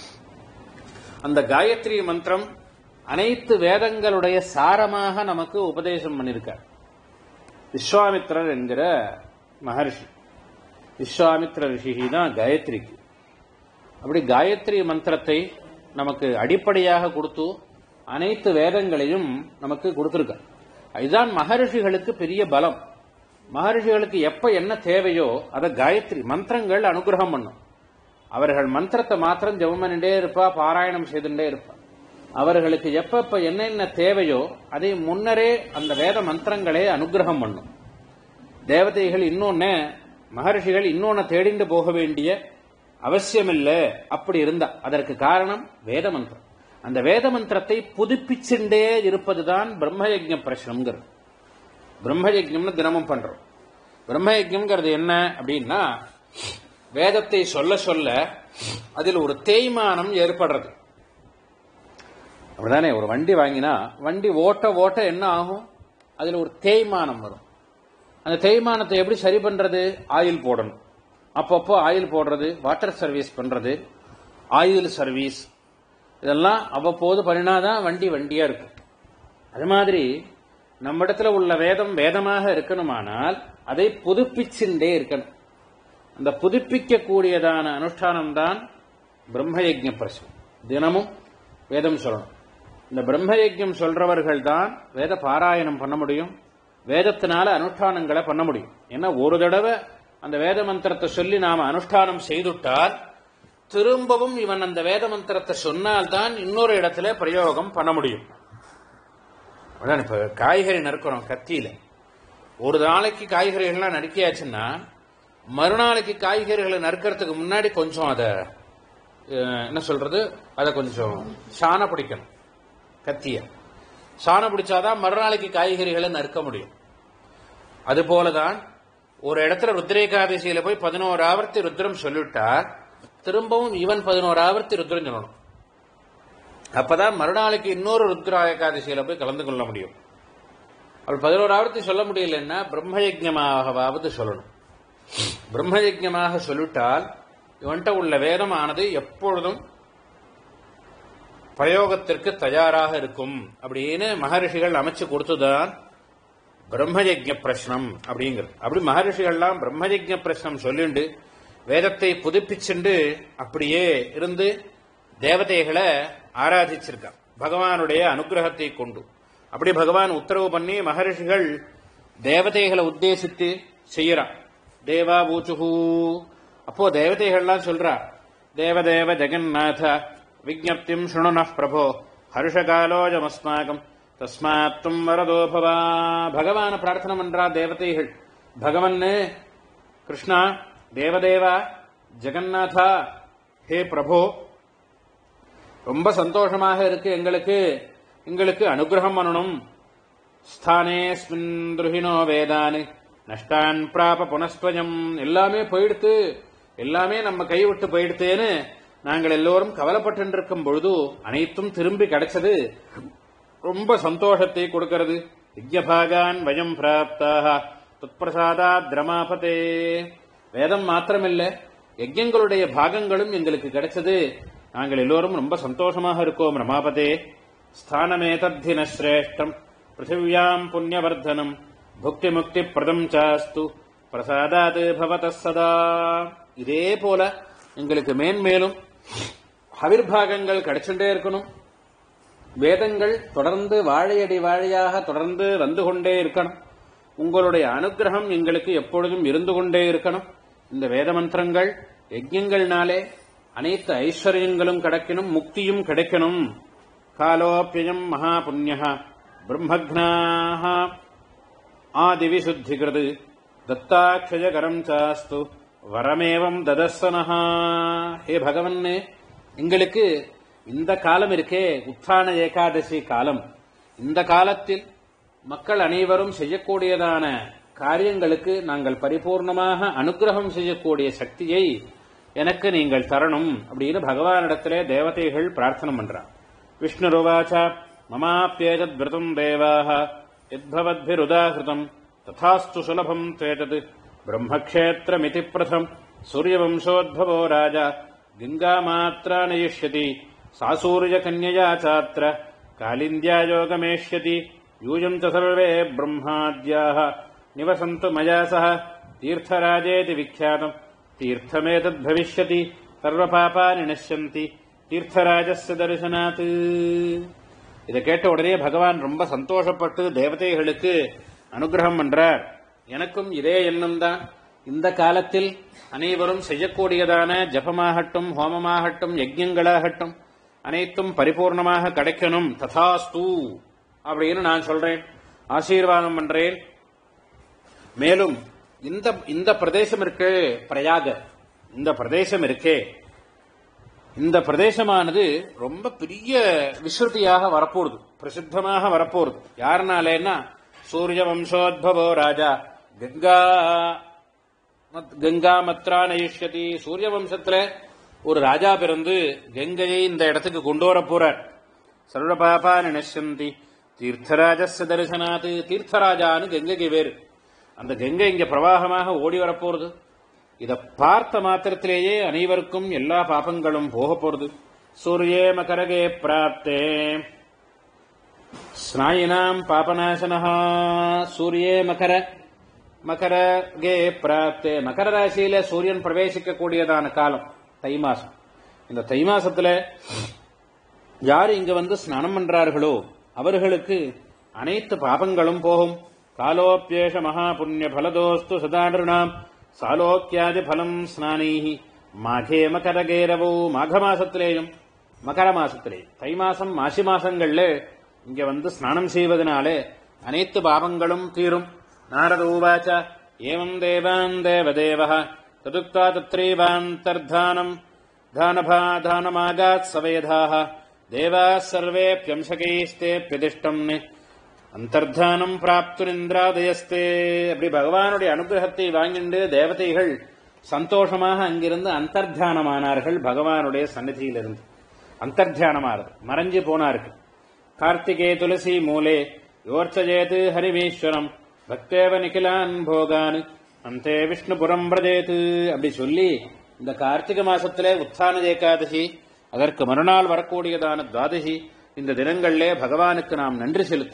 அந்த காயத்ரி மந்திரம் அனைத்து வேதங்களுடைய சாரமாக நமக்கு உபதேசம் பண்ணிருக்கார் விஸ்வாமித்ரர் என்கிற மகர்ஷி விஸ்வாமித்ர ரிஷி தான் காயத்ரிக்கு அப்படி காயத்ரி மந்திரத்தை நமக்கு அடிப்படையாக கொடுத்து அனைத்து வேதங்களையும் நமக்கு கொடுத்திருக்கார் இதுதான் மகரிஷிகளுக்கு பெரிய பலம் மகரிஷிகளுக்கு எப்ப என்ன தேவையோ அதை காயத்ரி மந்திரங்கள் அனுகிரகம் பண்ணும் அவர்கள் மந்திரத்தை மாத்திரம் ஜெபம் பண்ணிட்டே இருப்பா பாராயணம் செய்துட்டே இருப்பா அவர்களுக்கு எப்பப்ப என்னென்ன தேவையோ அதை முன்னரே அந்த வேத மந்திரங்களே அனுகிரகம் பண்ணும் தேவதைகள் இன்னொன்னு மகர்ஷிகள் இன்னொன்னு தேடிண்டு போக வேண்டிய அவசியமில்ல அப்படி இருந்தா அதற்கு காரணம் வேத மந்திரம் அந்த வேத மந்திரத்தை புதுப்பிச்சுட்டே இருப்பதுதான் பிரம்மயஜ்ஞ பிரശ്നம்ங்கிறது பிரம்மயஜ்ஞம்னு தினமும் பண்றோம் பிரம்மயஜ்ஞம்ங்கிறது என்ன அப்படின்னா வேதத்தை சொல்ல சொல்ல அதில் ஒரு தேய்மானம் ஏற்படுறது அப்படிதானே ஒரு வண்டி வாங்கினா வண்டி ஓட்ட ஓட்ட என்ன ஆகும் அதுல ஒரு தேய்மானம் வரும் அந்த தேய்மானத்தை எப்படி சரி பண்றது ஆயில் போடணும் அப்பப்போ ஆயில் போடுறது வாட்டர் சர்வீஸ் பண்றது ஆயில் சர்வீஸ் இதெல்லாம் அவ்வப்போது பண்ணினாதான் வண்டி வண்டியா இருக்கும் அது மாதிரி நம்ம இடத்துல உள்ள வேதம் வேதமாக இருக்கணுமானால் அதை புதுப்பிச்சுட்டே இருக்கணும் அந்த புதுப்பிக்க கூடியதான அனுஷ்டானம் தான் பிரம்மயஜ்ஞ பிரசம் தினமும் வேதம் சொல்லணும் இந்த பிரம்மயஜ்ஞம் சொல்றவர்கள் தான் வேத பாராயணம் பண்ண முடியும் வேதத்தினால அனுஷ்டானங்களை பண்ண முடியும் ஏன்னா ஒரு தடவை அந்த வேத மந்திரத்தை சொல்லி நாம அனுஷ்டானம் செய்துட்டால் திரும்பவும் இவன் அந்த வேத மந்திரத்தை சொன்னால்தான் இன்னொரு இடத்துல பிரயோகம் பண்ண முடியும் அதான் இப்ப காய்கறி நறுக்கிறோம் கத்தியில ஒரு நாளைக்கு காய்கறிகள்லாம் நறுக்கியாச்சுன்னா மறுநாளைக்கு காய்கறிகளை நறுக்கிறதுக்கு முன்னாடி கொஞ்சம் அதை அஹ், என்ன சொல்றது அதை கொஞ்சம் சாண பிடிக்கணும் கத்திய சாண பிடிச்சாதான் மறுநாளைக்கு காய்கறிகளை நறுக்க முடியும் அதுபோலதான் ஒரு இடத்துல ருத்ரேகாதசியில போய் பதினோரு ஆவர்த்தி ருத்ரம் சொல்லிவிட்டார் திரும்பவும் இவன் பதினோரு ஆவர்த்தி ருத்ரம் சொல்லணும் அப்பதான் மறுநாளைக்கு இன்னொரு ருத்ரா ஏகாதசியில போய் கலந்து கொள்ள முடியும் அவள் பதினோரு ஆவர்த்தி சொல்ல முடியலன்னா பிரம்மயஜமாகவாவது சொல்லணும் பிரம்மயஜமாக சொல்லிவிட்டால் இவன்கிட்ட உள்ள வேதமானது எப்பொழுதும் பிரயோகத்திற்கு தயாராக இருக்கும் அப்படின்னு மகரிஷிகள் அமைச்சு கொடுத்துதான் பிரம்மயஜ்ய பிரஷ்னம் அப்படிங்கிறது அப்படி மகரிஷிகள்லாம் பிரம்மயஜ்ய பிரஷ்னம் சொல்லிண்டு வேதத்தை புதுப்பிச்சுண்டு அப்படியே இருந்து தேவதைகளை ஆராதிச்சிருக்கான் பகவானுடைய அனுகிரகத்தை கொண்டு அப்படி பகவான் உத்தரவு பண்ணி மகரிஷிகள் தேவதைகளை உத்தேசித்து செய்யறான் தேவா பூச்சுஹூ அப்போ தேவதைகள்லாம் சொல்றா தேவதேவ ஜெகநாத விஜப்திம் சுணுன பிரபோ ஹர்ஷகாலோஜமஸ்மாகம் தஸ்மாத் தும் வரதோ பவா பகவான பிரார்த்தனை பண்றா தேவதைகள் பகவன்னு கிருஷ்ணா தேவதேவா ஜெகநாதா ஹே பிரபோ ரொம்ப சந்தோஷமாக இருக்கு எங்களுக்கு எங்களுக்கு அனுகிரகம் பண்ணணும் ஸ்தானேஸ்மின் துருகினோ வேதானு நஷ்டான் பிராப புனஸ்வயம் எல்லாமே போயிடுத்து எல்லாமே நம்ம கை விட்டு போயிடுத்தேன்னு நாங்கள் எல்லோரும் கவலைப்பட்டு இருக்கும் பொழுது அனைத்தும் திரும்பி கிடைச்சது ரொம்ப சந்தோஷத்தை கொடுக்கிறது யஜ்யபாகான் வயம் பிராப்தாக துத்பிரசாதா திரமாபதே வேதம் மாத்திரமில்ல யஜ்யங்களுடைய பாகங்களும் எங்களுக்கு கிடைச்சது நாங்கள் எல்லோரும் ரொம்ப சந்தோஷமாக இருக்கோம் ரமாபதே ஸ்தானமேதத்தின சிரேஷ்டம் பிருத்திவியாம் புண்ணியவர்தனம் புக்தி முக்தி பிரதம் சாஸ்து பிரசாதாத் பவத சதா இதே போல எங்களுக்கு மேன்மேலும் ஹவிர்பாகங்கள் கிடைச்சுட்டே இருக்கணும் வேதங்கள் தொடர்ந்து வாழையடி வாழையாக தொடர்ந்து வந்து கொண்டே இருக்கணும் உங்களுடைய அனுகிரகம் எங்களுக்கு எப்பொழுதும் இருந்து கொண்டே இருக்கணும் இந்த வேத மந்திரங்கள் யஜ்யங்கள்னாலே அனைத்து ஐஸ்வர்யங்களும் கிடைக்கணும் முக்தியும் கிடைக்கணும் காலோப்பியம் மகா புண்ணிய பிரம்மக்னாக ஆதிவிசுத்திகிருது தத்தாட்சயகரம் சாஸ்து வரமேவம் ததஸ்வனஹா ஹே பகவன்னே எங்களுக்கு இந்த காலம் இருக்கே உத்தான ஏகாதசி காலம் இந்த காலத்தில் மக்கள் அனைவரும் செய்யக்கூடியதான காரியங்களுக்கு நாங்கள் பரிபூர்ணமாக அனுகிரகம் செய்யக்கூடிய சக்தியை எனக்கு நீங்கள் தரணும் அப்படின்னு பகவானிடத்திலே தேவதைகள் பிரார்த்தனை பண்றான் விஷ்ணுருவாச்ச மமாப்பியேதத் விரதம் தேவாக யத்பவத்பிருதாகிருதம் ததாஸ்து சுலபம் தேதத் பிரம்மக்ஷேத்திரமிதி பிரதம் சூரியவம்சோத்பவோ ராஜா கங்காமாத்ரா நயிஷ்யதி சாசூரியகன்யயா சாத்திர காலிन्द्यायोगमेष्यति यूयम् च सर्वे ब्रह्माद्याः निवसन्तु मया सह तीर्थराजेति विख्यातम् तीर्थमेतद्भविष्यति सर्वपापानि नश्यन्ति தீர்த்தராஜஸ்ய தரிசனாத் இதை கேட்ட உடனே பகவான் ரொம்ப சந்தோஷப்பட்டு தேவதைகளுக்கு அனுகிரகம் பண்றார் எனக்கும் இதே எண்ணம் தான் இந்த காலத்தில் அனைவரும் செய்யக்கூடியதான ஜபமாகட்டும் ஹோமமாகட்டும் யஜ்யங்களாகட்டும் அனைத்தும் பரிபூர்ணமாக கிடைக்கணும் ததாஸ்து அப்படின்னு நான் சொல்றேன் ஆசீர்வாதம் பண்றேன் மேலும் இந்த இந்த பிரதேசம் இருக்கு பிரயாக இந்த பிரதேசம் இருக்கே இந்த பிரதேசமானது ரொம்ப பெரிய விஸ்ருதியாக வரப்போகுது பிரசித்தமாக வரப்போகுது யாருனாலேன்னா சூரிய வம்சோத்பவோ ராஜா கங்கா மத்- கங்கா மத்ரா நயிஷ்யதி சூரிய வம்சத்துல ஒரு ராஜா பிறந்து கங்கையை இந்த இடத்துக்கு கொண்டு வர போறார் சர்வ பாபா நினசந்தி தீர்த்தராஜஸ்ய தரிசனாத் தீர்த்தராஜான்னு கங்கைக்கு பேரு அந்த கங்கை இங்க பிரவாகமாக ஓடி வரப்போறது இத பார்த்த மாத்திரத்திலேயே அனைவருக்கும் எல்லா பாபங்களும் போக போறது சூரியே மகரகே பிராப்தே ஸ்நாயினாம் பாபநாசனஹா சூரியே மகர மகரகே பிராப்தே மகர ராசியில சூரியன் பிரவேசிக்க கூடியதான காலம் தை மாசம் இந்த தை மாசத்துல யார் இங்க வந்து ஸ்நானம் பண்றார்களோ அவர்களுக்கு அனைத்து பாபங்களும் போகும் காலோப்பியேஷ மகா புண்ணிய பலதோஸ்து சதானிருணாம் சாலோக்கியாதி பலம் ஸ்நானீஹி மாகே மகரகேரவோ மாக மாசத்திலேயும் மகர மாசத்திலே தை மாசம் மாசி மாசங்கள்ல இங்க வந்து ஸ்நானம் செய்வதனாலே அனைத்து பாவங்களும் தீரும் நாரத உவாச்ச ஏவம் தேவான் தேவதேவ ததுக்தா தத்ரைவாந்தர்தானம் தானபா தானமாகாத் சவேதாக தேவாः சர்வேப்யம்சகைஸ்தேப்யதிஷ்டம் அந்தர்தானம் பிராப்துரிந்திராதயஸ்தே அப்படி பகவானுடைய அனுகிரகத்தை வாங்கிண்டு தேவதைகள் சந்தோஷமாக அங்கிருந்து அந்தர்தானமானார்கள் பகவானுடைய சந்நிதியிலிருந்து அந்தர்தானமானது மறைஞ்சு போனார்கள் கார்த்திகே துளசி மூலே யோர்ச்சஜேத் ஹரிவீஸ்வரம் பக்தேவ நிகிலான் போகான் அந்தே விஷ்ணுபுரம் பிரஜேத் அப்படி சொல்லி இந்த கார்த்திகை மாசத்திலே உத்தான ஏகாதசி அதற்கு மறுநாள் வரக்கூடியதான துவாதசி இந்த தினங்களிலே பகவானுக்கு நாம் நன்றி செலுத்தணும்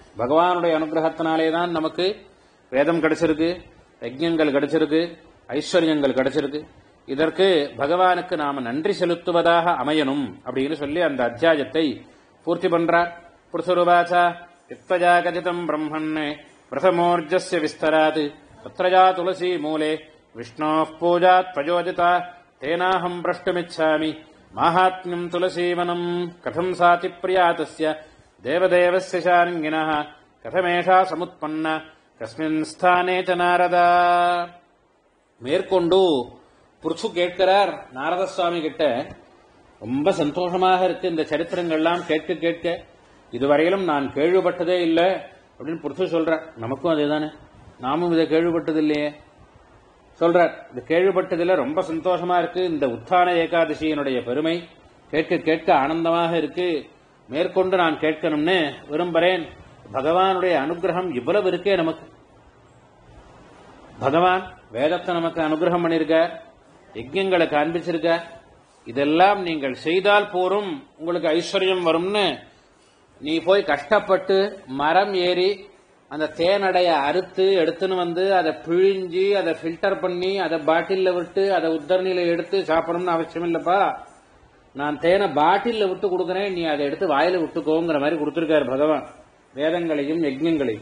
பகவானுடைய அனுகிரகத்தினாலே தான் நமக்கு வேதம் கிடைச்சிருக்கு யஜ்ஞங்கள் கிடைச்சிருக்கு ஐஸ்வர்யங்கள் கிடைச்சிருக்கு இதற்கு பகவானுக்கு நாம நன்றி செலுத்துவதாக அமையணும் அப்படின்னு சொல்லி அந்த அத்தியாயத்தை பூர்த்தி பண்றார் புருஷருவாச்சா இத்தஜா கதிதம் பிரம்மன் பிரதமோர்ஜஸ்ய விஸ்தராத் தத்ரஜா துளசி மூலே விஷ்ணோ பூஜாத் பிரஜோதிதா தேனாஹம் பிரஷ்டுமிச்சாமி மாஹாத்மியம் துளசீவனம் கதம் சாதி பிரியா தஸ்ய தேவதேவஸ்ய சாரங்கிணः கதமேஷா சமுத்பன்ன கஸ்மின் ஸ்தானே ச நாரதா மேற்கொண்டு புருச்சு கேட்கிறார் நாரத சுவாமி கிட்ட ரொம்ப சந்தோஷமாக இருக்கு இந்த சரித்திரங்கள்லாம் கேட்க கேட்க இதுவரையிலும் நான் கேள்விப்பட்டதே இல்லை அப்படின்னு புருஷு சொல்றார் நமக்கும் அதேதானே நாமும் இதை கேள்விப்பட்டது இல்லையே சொல்றார் இது கேள்விப்பட்டதுல ரொம்ப சந்தோஷமா இருக்கு இந்த உத்தான ஏகாதசியினுடைய பெருமை கேட்க கேட்க ஆனந்தமாக இருக்கு மேற்கொண்டு நான் கேட்கணும்னு விரும்புறேன் பகவானுடைய அனுகிரகம் இவ்வளவு இருக்கே நமக்கு பகவான் வேதத்தை நமக்கு அனுகிரகம் பண்ணிருக்கார் யஜ்யங்களை காண்பிச்சிருக்கார் இதெல்லாம் நீங்கள் செய்தால் போரும் உங்களுக்கு ஐஸ்வர்யம் வரும்னு நீ போய் கஷ்டப்பட்டு மரம் ஏறி அந்த தேனடைய அறுத்து எடுத்துன்னு வந்து அதை பிழிஞ்சு அதை ஃபில்டர் பண்ணி அதை பாட்டில்ல விட்டு அதை உத்தரணியில எடுத்து சாப்பிடணும்னு அவசியம் இல்லப்பா நான் தேனை பாட்டில்ல விட்டு கொடுக்கறேன் நீ அதை எடுத்து வாயில விட்டுக்கோங்கிற மாதிரி கொடுத்திருக்காரு பகவான் வேதங்களையும் யஜ்ஞங்களையும்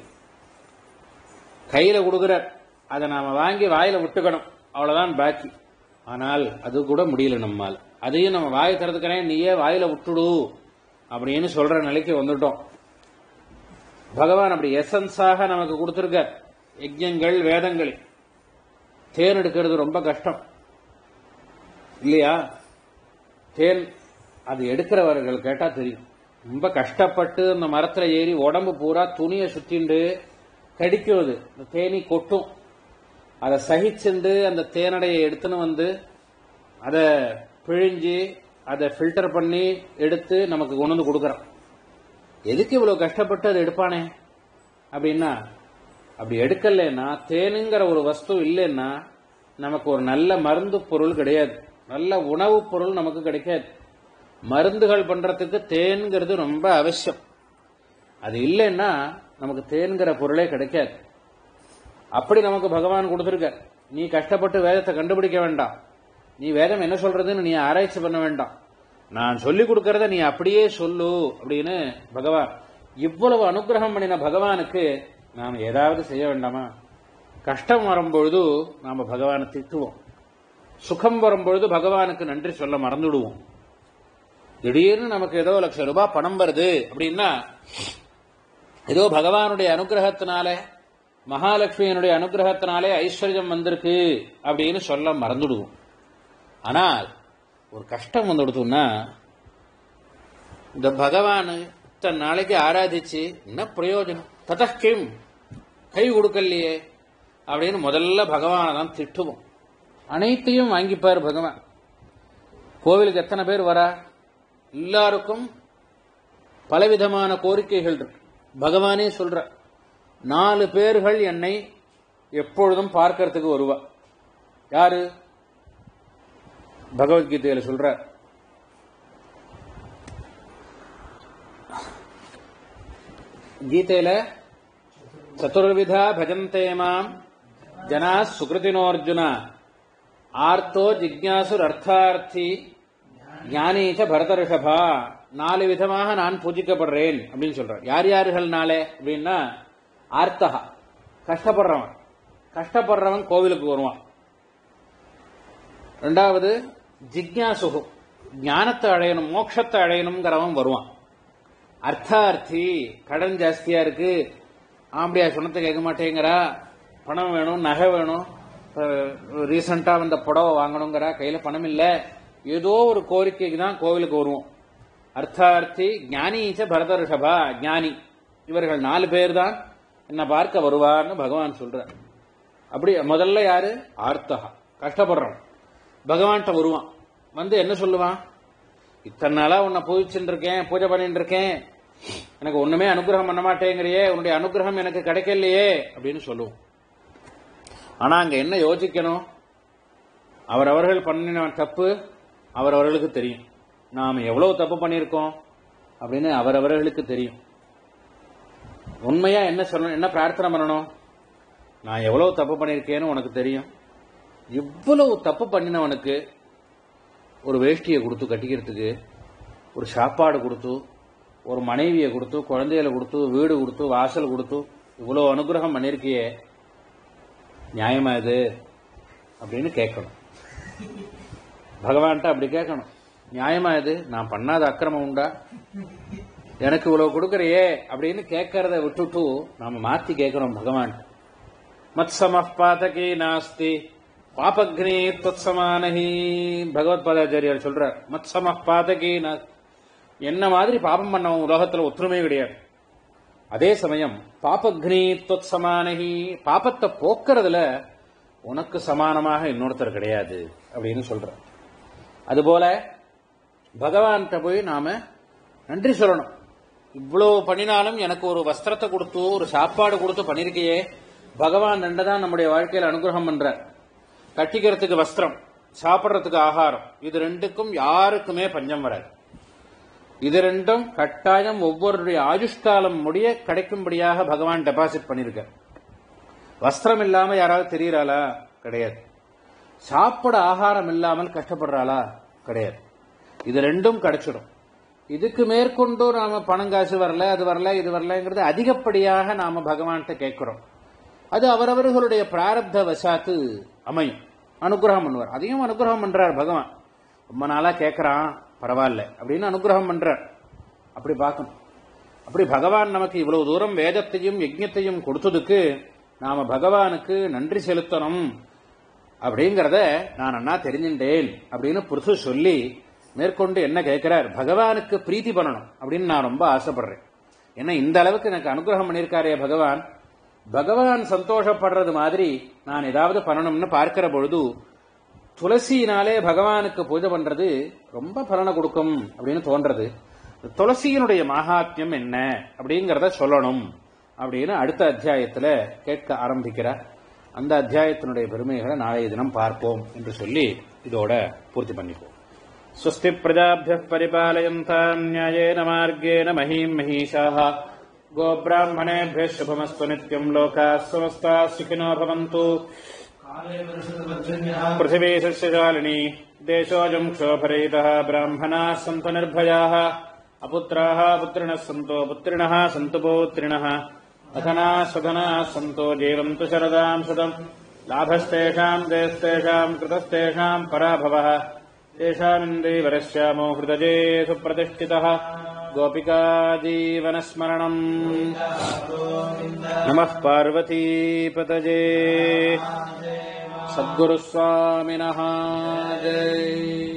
கையில கொடுக்கிறார் அதை நாம வாங்கி வாயில விட்டுக்கணும் அவ்வளவுதான் பாக்கி ஆனால் அது கூட முடியல நம்மால் அதையும் நம்ம வாய் திறந்துக்கிறேன் நீயே வாயில விட்டுடு அப்படின்னு சொல்ற நிலைக்கு வந்துட்டோம் பகவான் அப்படி எசன்ஸாக நமக்கு கொடுத்திருக்கார் யஜ்யங்கள் வேதங்கள் தேன் எடுக்கிறது ரொம்ப கஷ்டம் இல்லையா தேன் அது எடுக்கிறவர்கள் கேட்டா தெரியும் ரொம்ப கஷ்டப்பட்டு அந்த மரத்துல ஏறி உடம்பு பூரா துணியை சுத்திண்டு கடிக்கும் அது இந்த தேனி கொட்டும் அதை சகிச்சுண்டு அந்த தேனடையை எடுத்துன்னு வந்து அதை பிழிஞ்சு அதை ஃபில்டர் பண்ணி எடுத்து நமக்கு கொண்டு வந்து கொடுக்கறான் எதுக்கு இவ்வளவு கஷ்டப்பட்டு அதை எடுப்பானே அப்படின்னா அப்படி எடுக்கலைன்னா தேனுங்கிற ஒரு வஸ்து இல்லைன்னா நமக்கு ஒரு நல்ல மருந்து பொருள் கிடையாது நல்ல உணவுப் பொருள் நமக்கு கிடைக்காது மருந்துகள் பண்றதுக்கு தேன்கிறது ரொம்ப அவசியம் அது இல்லைன்னா நமக்கு தேன்கிற பொருளே கிடைக்காது அப்படி நமக்கு பகவான் கொடுத்திருக்கார் நீ கஷ்டப்பட்டு வேதத்தை கண்டுபிடிக்க வேண்டாம் நீ வேதம் என்ன சொல்றதுன்னு நீ ஆராய்ச்சி பண்ண வேண்டாம் நான் சொல்லி கொடுக்கறத நீ அப்படியே சொல்லு அப்படின்னு பகவான் இவ்வளவு அனுகிரகம் பண்ணின பகவானுக்கு நாம் ஏதாவது செய்ய வேண்டாமா கஷ்டம் வரும்பொழுது நாம பகவானை திட்டுவோம் சுகம் வரும்பொழுது பகவானுக்கு நன்றி சொல்ல மறந்துடுவோம் திடீர்னு நமக்கு ஏதோ லட்சம் ரூபாய் பணம் வருது அப்படின்னா ஏதோ பகவானுடைய அனுகிரகத்தினால மகாலட்சுமியினுடைய அனுகிரகத்தினாலே ஐஸ்வர்யம் வந்திருக்கு அப்படின்னு சொல்ல மறந்துடுவோம் ஆனால் ஒரு கஷ்டம் வந்துடுத்துன்னா இந்த பகவான் இத்தனை நாளைக்கு ஆராதிச்சு என்ன பிரயோஜனம் ததக்கிம் கை கொடுக்கலையே அப்படின்னு முதல்ல பகவானை தான் திட்டுவோம் அனைத்தையும் வாங்கிப்பார் பகவான் கோவிலுக்கு எத்தனை பேர் வரா எல்லாருக்கும் பலவிதமான கோரிக்கைகள் இருக்கு பகவானே சொல்ற நாலு பேர்கள் என்னை எப்பொழுதும் பார்க்கறதுக்கு வருவா யாரு பகவத்கீதையில சொல்ற கீதையில சதுர்விதா பஜந்தே மாம் ஜனா சுகிருதினோர்ஜுன ஆர்த்தோ ஜிக்யாசுர் அர்த்தார்த்தி ஞானீச்ச பரத ரிஷபா நாலு விதமாக நான் பூஜிக்கப்படுறேன் அப்படின்னு சொல்றார் யார் யாருகள்னாலே அப்படின்னா ஆர்த்தகா கஷ்டப்படுறவன் கஷ்டப்படுறவன் கோவிலுக்கு வருவான் ரெண்டாவது ஜிக்யாசுகு ஞானத்தை அடையணும் மோட்சத்தை அடையணுங்கிறவன் வருவான் அர்த்தார்த்தி கடன் ஜாஸ்தியா இருக்கு ஆம்படியா சொன்னத்தை கேட்க மாட்டேங்கிறா பணம் வேணும் நகை வேணும் ரீசெண்டா வந்த புடவை வாங்கணுங்கிறா கையில பணம் இல்ல ஏதோ ஒரு கோரிக்கைக்கு தான் கோவிலுக்கு வருவோம் அர்த்தார்த்தி ஞானீச்ச பரத ரிஷபா ஞானி இவர்கள் நாலு பேர் தான் என்ன பார்க்க வருவார்னு பகவான் சொல்றார் அப்படி முதல்ல யாரு ஆர்த்தகா கஷ்டப்படுறவன் பகவான்கிட்ட வருவான் வந்து என்ன சொல்லுவான் இத்தனை நாளா உன்னை பூஜிச்சுட்டு இருக்கேன் பூஜை பண்ணிட்டு இருக்கேன் எனக்கு ஒண்ணுமே அனுகிரகம் பண்ண மாட்டேங்கிறியே உன்னுடைய அனுகிரகம் எனக்கு கிடைக்கலையே அப்படின்னு சொல்லுவோம் ஆனா அங்க என்ன யோசிக்கணும் அவரவர்கள் பண்ணின தப்பு அவரவர்களுக்கு தெரியும் நாம் எவ்வளவு தப்பு பண்ணியிருக்கோம் அப்படின்னு அவரவர்களுக்கு தெரியும் உண்மையா என்ன சொல்லணும் என்ன பிரார்த்தனை பண்ணணும் நான் எவ்வளவு தப்பு பண்ணியிருக்கேன்னு உனக்கு தெரியும் இவ்வளவு தப்பு பண்ணினவனுக்கு ஒரு வேஷ்டியை கொடுத்து கட்டிக்கிறதுக்கு ஒரு சாப்பாடு கொடுத்து ஒரு மனைவியை கொடுத்து குழந்தைகளை கொடுத்து வீடு கொடுத்து வாசல் கொடுத்து இவ்வளோ அனுகிரகம் பண்ணியிருக்கியே நியாயமா இது அப்படின்னு கேட்கணும் பகவான்கிட்ட அப்படி கேட்கணும் நியாயமா இது நான் பண்ணாத அக்கிரமம் உண்டா எனக்கு இவ்வளவு கொடுக்கறியே அப்படின்னு கேட்கறத விட்டுட்டு நாம மாத்தி கேட்கணும் பகவான் மத்சம பாதகி நாஸ்தி பாபக்னி தொத்சமானஹி பகவத் பாதாச்சாரியார் சொல்றார் மத்சம பாதகி நாஸ்தி என்ன மாதிரி பாபம் பண்ணவன் உலகத்துல ஒற்றுமை கிடையாது அதே சமயம் பாபக்னி தொத்சமானஹி பாபத்தை போக்குறதுல உனக்கு சமானமாக இன்னொருத்தர் கிடையாது அப்படின்னு சொல்ற அதுபோல பகவான்கிட்ட போய் நாம நன்றி சொல்லணும் இவ்வளவு பண்ணினாலும் எனக்கு ஒரு வஸ்திரத்தை கொடுத்து ஒரு சாப்பாடு கொடுத்து பண்ணிருக்கையே பகவான் ரெண்டதான் நம்முடைய வாழ்க்கையில அனுகிரகம் பண்ற கட்டிக்கிறதுக்கு வஸ்திரம் சாப்பிடுறதுக்கு ஆகாரம் இது ரெண்டுக்கும் யாருக்குமே பஞ்சம் வராது இது ரெண்டும் கட்டாயம் ஒவ்வொருடைய ஆயுஷ்காலம் முடிய கிடைக்கும்படியாக பகவான் டெபாசிட் பண்ணிருக்க வஸ்திரம் இல்லாம யாராவது தெரியறாளா கிடையாது சாப்பிட ஆகாரம் இல்லாமல் கஷ்டப்படுறாளா கிடையாது இது ரெண்டும் கிடைச்சிடும் இதுக்கு மேற்கொண்டு நாம பணம் காசு வரல அது வரல இது வரலங்கிறது அதிகப்படியாக நாம பகவான்கிட்ட கேட்கிறோம் அது அவரவர்களுடைய பிராரப்த வசாத்து அமையும் அனுகிரகம் பண்ணுவார் அதையும் அனுகிரகம் பண்றார் பகவான் ரொம்ப நாளா கேட்கறான் பரவாயில்ல அப்படின்னு அனுகிரகம் பண்றார் அப்படி பார்க்கணும் அப்படி பகவான் நமக்கு இவ்வளவு தூரம் வேதத்தையும் யஜ்ஞத்தையும் கொடுத்ததுக்கு நாம பகவானுக்கு நன்றி செலுத்தணும் அப்படிங்கறத நான் அண்ணா தெரிஞ்சுட்டேன் அப்படின்னு புருஷ சொல்லி மேற்கொண்டு என்ன கேட்கிறார் பகவானுக்கு பிரீத்தி பண்ணணும் அப்படின்னு நான் ரொம்ப ஆசைப்படுறேன் ஏன்னா இந்த அளவுக்கு எனக்கு அனுகிரகம் பண்ணியிருக்காரே பகவான் பகவான் சந்தோஷப்படுறது மாதிரி நான் ஏதாவது பண்ணணும்னு பார்க்கிற பொழுது துளசியினாலே பகவானுக்கு பூஜை பண்றது ரொம்ப பலனை கொடுக்கும் அப்படின்னு தோன்றது துளசியினுடைய மகாத்மியம் என்ன அப்படிங்கறத சொல்லணும் அப்படின்னு அடுத்த அத்தியாயத்துல கேட்க ஆரம்பிக்கிறார் அந்த அத்தியாயத்தினுடைய பெருமைகளை நாளைய தினம் பார்ப்போம் என்று சொல்லி இதோட பூர்த்தி பண்ணிப்போம் स्वस्ति प्रजाभ्यः परिपालयन्ताम् न्यायेन मार्गेण महीम् महिषाः गोब्राह्मणेभ्यः शुभमस्तु नित्यम् लोकाः समस्ताः सुखिनो भवन्तु पृथिवी सस्यशालिनी देशोऽयम् क्षोभरहितः ब्राह्मणाः सन्तु निर्भयाः अपुत्राः पुत्रिणः सन्तो पुत्रिणः सन्तु पौत्रिणः अधनाः स्वधनाः सन्तो जीवन्तु शरदाम् शतम् लाभस्तेषाम् देस्तेषाम् कृतस्तेषाम् पराभवः तेषामिन्द्रीवरश्यामो हृदये सुप्रतिष्ठितः गोपिका जीवनस्मरणम् नमः पार्वतीपतये सद्गुरुस्वामिनः जय